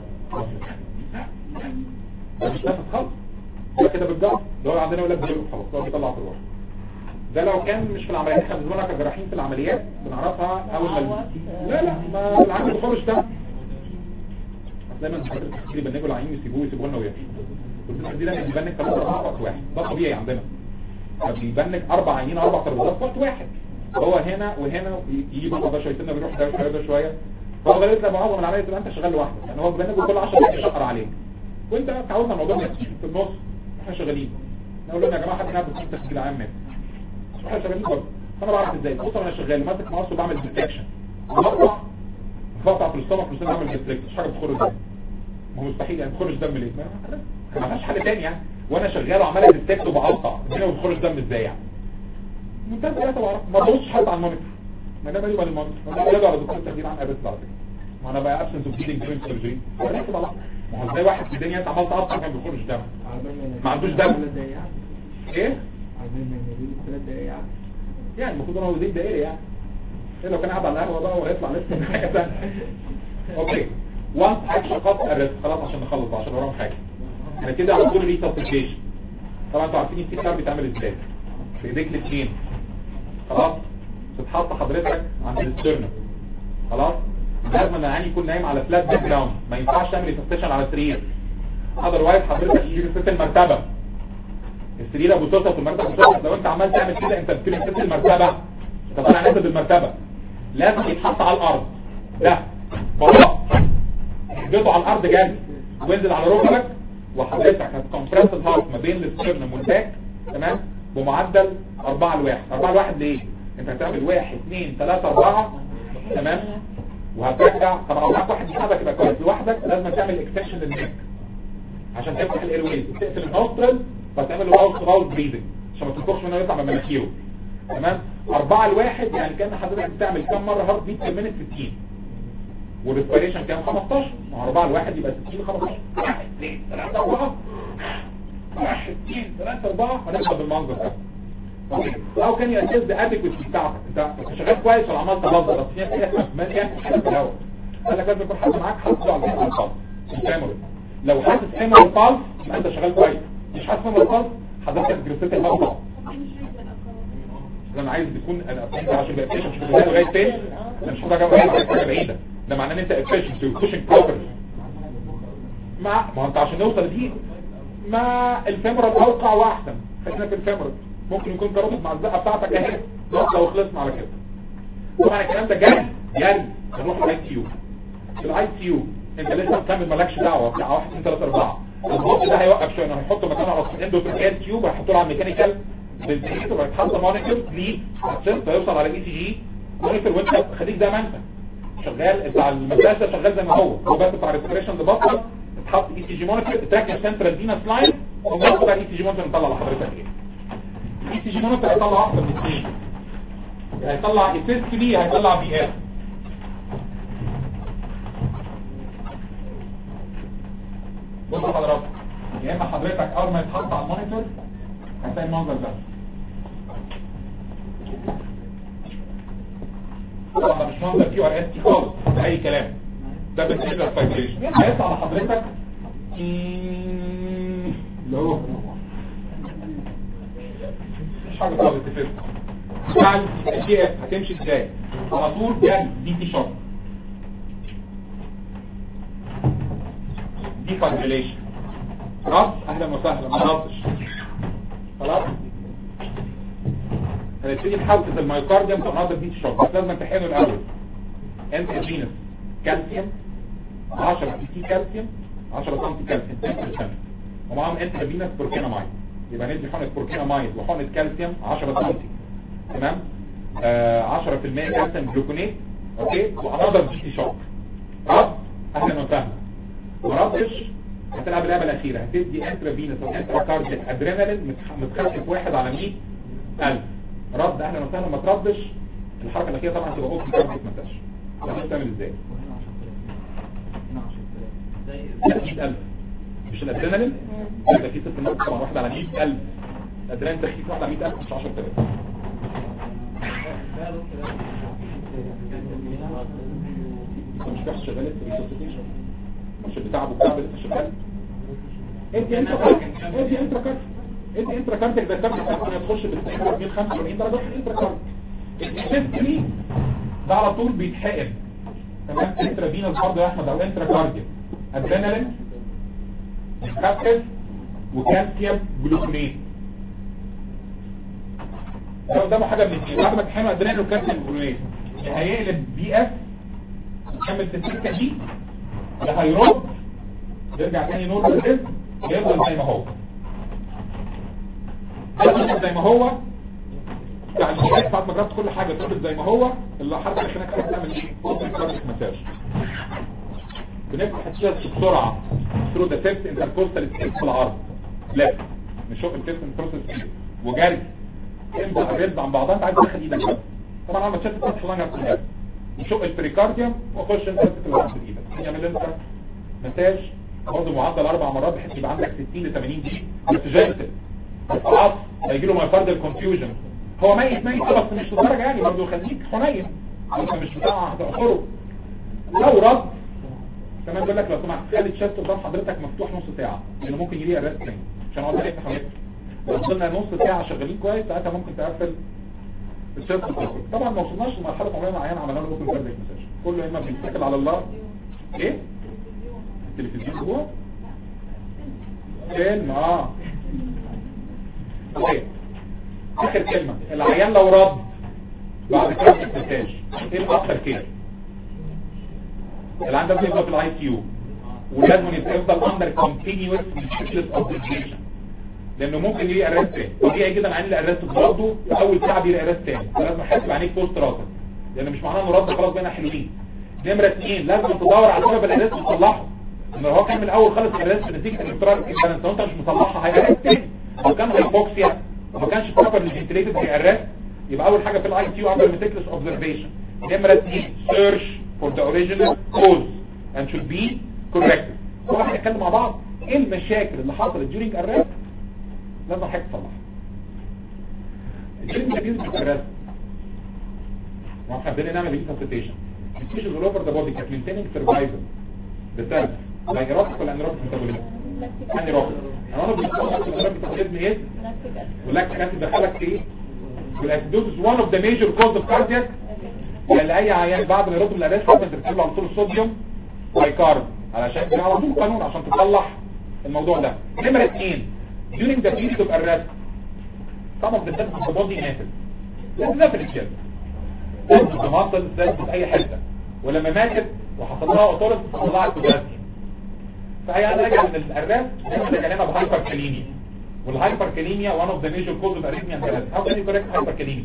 ده مش نفس خالص ده كده بالجار ده هو عندنا يقول لك بيلقط خلاص ده بيطلع في الروح ده لو كان مش في العمليات احنا بنقولها كجراحين في العمليات بنعرفها اول ما لا لا ما العين بيخرج ده دايما الدكاتره التخديري بنجوا العين يسيبوه يسيبوه لنا ويمشي والبنك دي لما بيبنك ثلاث اربع وقت واحد ده طبيعي عندنا بيبنك اربع عينين اربع ترابيزات في وقت واحد هو هنا وهنا يجي بقى ده شويتين بيروح ده شويه ده شويه هو غالبا لما معظم العمليه تبقى انت شغال لوحدك يعني هو بيبنك كل 10 دقايق يشقر عليك وانت اتعودنا على الموضوع ده في النص احنا شغالين نقول لهم يا جماعه حد هنا بتكون تسجيل عام مات احنا شغالين برضه فانا بعرف ازاي بص انا شغال ماسك مقص وبعمل ديتكشن بقطع بقطع في الاستومك في بعمل ديتكشن مش حاجه بتخرج دم ما هو مستحيل يعني بتخرج دم ليه ما فيش حل تاني يعني وانا شغال وعمال اديتكت وبقطع الدنيا ما بتخرج دم ازاي يعني منتهى ثلاثه بعرف ما ببصش حتى على المونيتور ما ده مالي المونيتور انا بقول على دكتور التخدير عن ابس على فكره ما انا بقى ابسنس اوف هيلينج دوينج سيرجري بركب على ما هو ازاي واحد في الدنيا انت عمال تقطع ما بيخرجش دم ما عندوش دم ايه يعني المفروض انا هو زي دقيقة يعني إيه لو كان قاعد على القهوه بقى وهيطلع لسه من حاجه ثانيه اوكي وانس اكشن خط الريسك خلاص عشان نخلص بقى عشان وراهم حاجه انا كده على طول ريسبليكيشن طبعا انتوا عارفين السي ار بيتعمل ازاي في ايديك الاثنين خلاص تتحط حضرتك عند الاسترنم خلاص لازم انا عيني يكون نايم على فلات باك جراوند ما ينفعش تعمل ريسبليكيشن على سرير اذروايز حضرتك تجيب ست المرتبه السرير ابو توسط والمرتبه ابو توسط لو انت عمال تعمل كده انت بتكلم ست المرتبه انت طالع نازل بالمرتبه لازم يتحط على الارض ده خلاص احدته على الارض جامد وانزل على ركبك وحضرتك هتكمبرس الهارت ما بين السترنم والباك تمام بمعدل 4 لواحد 4 لواحد ليه انت هتعمل 1 2 3 4 تمام وهترجع طبعا معاك واحد يساعدك يبقى كويس لوحدك لازم تعمل اكستنشن للنك عشان تفتح الايرويز تقفل النوسترل فتعمل له اوت راوت بريدنج عشان ما تنفخش منه يطلع من مناخيره تمام أربعة لواحد يعني كان حضرتك بتعمل كام مرة هارت بيت في مينت 60 والريسبيريشن كام 15 مع أربعة لواحد يبقى 60 15 واحد اثنين ثلاثة أربعة واحد اثنين ثلاثة أربعة هنبدأ بالمنظر ده اوكي او كان يأسس بأدكوتي بتاعتك انت شغال كويس ولا عمال تبطل بس هي فيها ما فيها حاجة في الهواء قال لك لازم يكون حد معاك حاطه على الفالس الفيموري لو حاسس فيموري الفالس يبقى انت شغال كويس مش حاسس فيموري الفالس حضرتك جريسيت الهواء انا عايز تكون انا انت عشان يبقى efficient في البدايه لغايه فين انا مش محتاج اعمل حاجه بعيده ده معناه ان انت efficient وكوشنج بروبر مع ما هو انت عشان نوصل دي مع الفيمورال اوقع واحسن خلينا في الفيمورال ممكن يكون كاروتيد مع الزقه بتاعتك اهي نقطه وخلصنا على كده طبعا الكلام ده جري جري هنروح الاي سي يو الاي سي يو انت لسه بتعمل مالكش دعوه بتاع 1 2 3 4 البوت ده هيوقف شويه انه هيحطه مكانه على الاندوتريال تيوب هيحطه له على الميكانيكال بالبيت وهيتحط مونيتور ليه عشان فيوصل على اي سي جي مونيتور وانت خليك زي ما انت شغال بتاع المدرسه شغال زي ما هو هو بس بتاع ريسبريشن ده بطل اتحط اي سي جي مونيتور تراك السنترال فينس لاين وناخد الاي سي جي مونيتور نطلع لحضرتك ايه الاي سي جي مونيتور هيطلع اكتر من اثنين هيطلع اسيست بي هيطلع بي اف بص حضرتك يا اما حضرتك اول ما يتحط على المونيتور هتلاقي المنظر ده طبعا مش منظر كيو ار اس تي خالص ده اي كلام ده بالنسبه للفايبريشن هيطلع على حضرتك اللي هو مش حاجه خالص تفهم بتاع الجي اف هتمشي ازاي على طول جاي دي تي شوك دي فايبريليشن رد اهلا وسهلا ما ردش خلاص هنبتدي نحوطة الميوكارديوم تنظر دي شوك بس لازم تحقنه الاول انت فينس كالسيوم 10 سي تي كالسيوم 10 سم كالسيوم 10% ومعاهم انت فينس بوركينامايد يبقى ندي حقنة بوركينامايد وحقنة كالسيوم 10 سم تمام آه 10% كالسيوم جلوكونيت اوكي وانذر دي تي شوك رد اهلا وسهلا ما ردش هتلعب اللعبه الاخيره هتدي انترا فينس او انترا كارديك ادرينالين متخفف واحد على 100000 رد اهلا وسهلا ما تردش الحركه الاخيره طبعا تبقى اوف كارديك مساج ده بتعمل ازاي؟ 100000 مش الادرينالين يبقى في ست نقط طبعا واحد على 100000 الادرينالين تخفيف واحد على 100000 مش 10000 مش بس شغال في الريسوسيتيشن مش بتاع ابو كعب لسه شغال انت انت انت انت كارت انت انت كارت ده كارت ممكن تخش بالاستقرار 145 درجه في انت كارت السيستمي ده على طول بيتحقن تمام انترا فينوس برضه يا احمد او انترا كارديو ادرينالين كابتن وكالسيوم جلوكونيت ده قدامه حاجه من الاثنين بعد ما تحقن ادرينالين وكالسيوم جلوكونيت هيقلب بي اف يكمل في السكه دي ده هيرد يرجع تاني نورمال ريزم يفضل زي ما هو يفضل زي ما هو يعني بعد ما جربت كل حاجه تفضل زي ما هو اللي حركه عشان كده بنعمل ايه اوبن كارديك مساج بنفتح الشاشه بسرعه ثرو ذا تيست انتركوستال سبيس في العرض لا نشوف التيست انتركوستال سبيس وجري امتى الريد عن بعضها انت عايز تدخل ايدك بس طبعا انا شفت فتح لانجر كلها نشوف البريكارديوم واخش انت في العرض بايدك نعمل انت مساج برضه معدل اربع مرات بحيث يبقى عندك 60 ل 80 دي بس جنتل خلاص هيجي له مايوكارديال كونفيوجن هو ميت ميت بس مش لدرجه يعني برضه خليك حنين انت مش بتاع هتأخره لو رد كمان بيقول لك لو سمحت خلي الشاست قدام حضرتك مفتوح نص ساعه لانه ممكن يجي ارست تاني عشان هو ده يفتح لو وصلنا نص ساعه شغالين كويس ساعتها ممكن تقفل الشاست كله طبعا ما وصلناش لمرحله معينه معينه عملنا له اوبن كارديك مساج كله اما بيتكل على الله ايه التلفزيون جوه فيلم اه اوكي اخر كلمة العيان لو رد بعد كده مساج ايه الاكثر كده العيان ده بيفضل في الاي سي يو ولازم يفضل اندر كونتينيوس سيكلس اوبزرفيشن لانه ممكن يجي ارست تاني طبيعي جدا عين الارست برضه في اول ساعه بيجي ارست تاني لازم احاسب عينيك بوست راسك لان مش معناه انه رد خلاص بقينا حلوين نمره اثنين لازم تدور على سبب الارست وتصلحه ان هو كان من الاول خالص الارست نتيجه الاضطرار الانسان انت مش مصلحها هيرست تاني لو كان هايبوكسيا وما كانش بروبرلي فنتليتد هيرست يبقى اول حاجه في الاي سي يو عمل ميتيكلس اوبزرفيشن نمره اثنين سيرش فور ذا اوريجينال كوز and should be corrected هو احنا نتكلم مع بعض ايه المشاكل اللي حصلت during arrest لازم حضرتك تصلحها الجيم اللي بينزل في الرسم ما احنا بدنا نعمل ريسبستيشن السبيشال all over the body كانت maintaining survival بسبب لا ايروبيك ولا انيروبيك ميتابوليزم انيروبيك انا انا بقول لك الانيروبيك ميتابوليزم ايه واللاكتيك اسيد دخلك في ايه والاسيدوز one of the major cause of cardiac يعني اي عيان بعد ما يرد من الارست لازم تركب له على طول الصوديوم بايكارب علشان ده على طول قانون عشان تصلح الموضوع ده نمرة اثنين during the period of arrest some of the cells of the body ماتت ده في الجسم ده في المصل ده في اي حته ولما ماتت وحصل لها اوتورس طلعت بوتاسيوم فهي راجع من الارست دايما راجع لنا بهايبر كاليميا والهايبر كاليميا one of the major causes of arrhythmia and arrest how can you correct hyperkalemia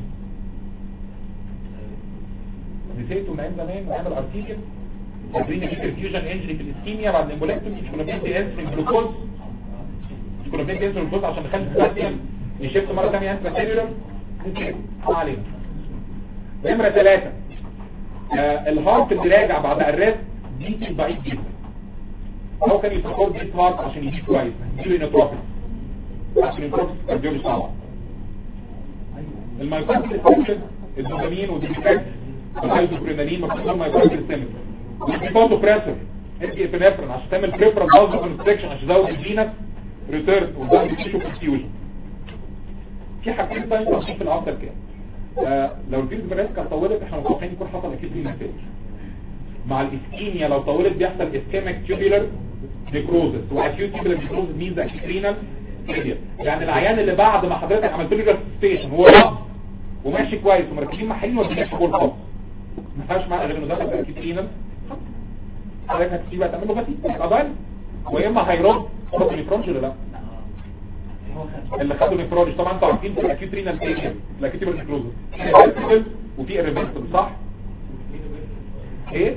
نسيته من ايام زمان نعمل ارتيكل فاكرين في perfusion انجري في الاسكيميا بعد الامبولاكتومي مش كنا بندي انسولين جلوكوز مش كنا بندي انسولين جلوكوز عشان نخلي الكالسيوم يشفت مره ثانيه انترا سيلولر ما علينا نمره ثلاثه آه الهارت اللي راجع بعد الريست بيتي ضعيف جدا هو كان يسقط بيت هارت عشان يجيب كويس يجيب انتروبيك عشان انتروبيك كارديولوجي طبعا المايكروبيك فانكشن الدوبامين والديفكت والهايدروبرينالين مكتوب مايكروبيك سيستم والبيتوتو بريسر ادي ابنفرين عشان تعمل بريفرال بازو كونستريكشن عشان تزود الفينس ريتيرن وتزود التيشو كونستيوجن في حاجتين تاني تنظيف الافتر كده آه لو الفيروس بريس كانت طولت احنا متوقعين يكون حصل اكيد فيه نتائج مع الاسكيميا لو طولت بيحصل اسكيميك تيوبولار نيكروزس واكيوت تيوبولار نيكروزس مينز اكيد رينال يعني العيان اللي بعد ما حضرتك عملت له ريسبيشن هو رأس وماشي كويس ومركبين محلين وبيجيش بول خالص ما فيهاش معنى غير انه دخل في اكيد رينال حضرتك هتسيب بقى تعمل له غسيل يبقى بال ويا اما هيرد خد نيفرونج ولا لا اللي خدوا نيفرونج طبعا انتوا عارفين في الاكيوت رينال فيلير الاكيوت رينال نيكروزس وفي ريفيرسبل صح ايه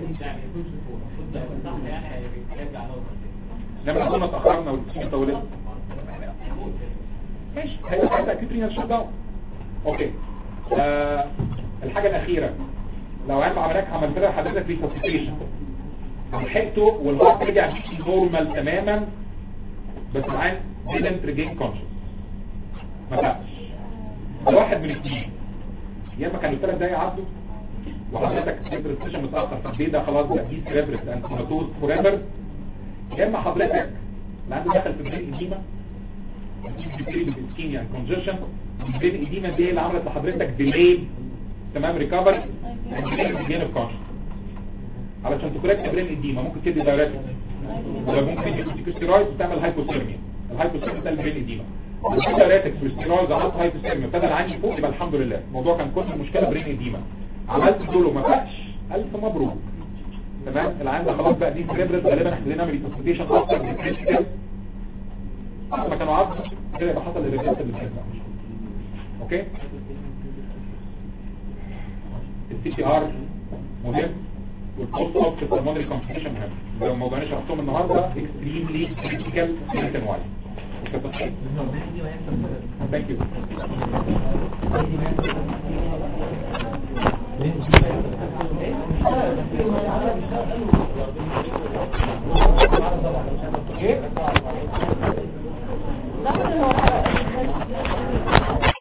لما كنا اتاخرنا والسكين طولت ماشي هي حاجه اكيد رينال شوت داون اوكي آه الحاجه الاخيره لو عمل عمليات عملت لها حضرتك ريسوسيتيشن لحقته والهارت رجع نورمال تماما بس العين didn't regain conscious ما فاتش ده واحد من الاثنين يا اما كانوا ثلاث دقايق عدوا وحضرتك الريسبشن متاخر فالبيضه خلاص بقى دي سكريبرس اند كوماتوز فور ايفر يا اما حضرتك اللي عنده دخل في برين اديما بتريد اسكيميا كونجيشن البرين اديما دي اللي عملت لحضرتك ديلي تمام ريكفري اند ديلي جين اوف كونشس علشان تكوركت برين اديما ممكن تدي دايركت ولا ممكن تدي كورتيكوستيرويد وتعمل هايبوثيرميا الهايبوثيرميا ده البرين اديما الدايركت والستيرويد عملت هايبوثيرميا بدل عندي فوق يبقى الحمد لله الموضوع كان كل المشكله برين اديما عملت دول وما فاتش الف مبروك تمام العيان ده خلاص بقى دي سكريبرس غالبا احنا نعمل ريسوسيتيشن اكتر من كريتيكال لما كانوا عارفين كده يبقى حصل الريفيرس اللي بيحصل اوكي السي تي ار مهم والبوست اوف بالمونري كومبليكيشن مهم لو ما بقناش نحطهم النهارده اكستريملي كريتيكال كلينيكال وايز ثانك يو ايه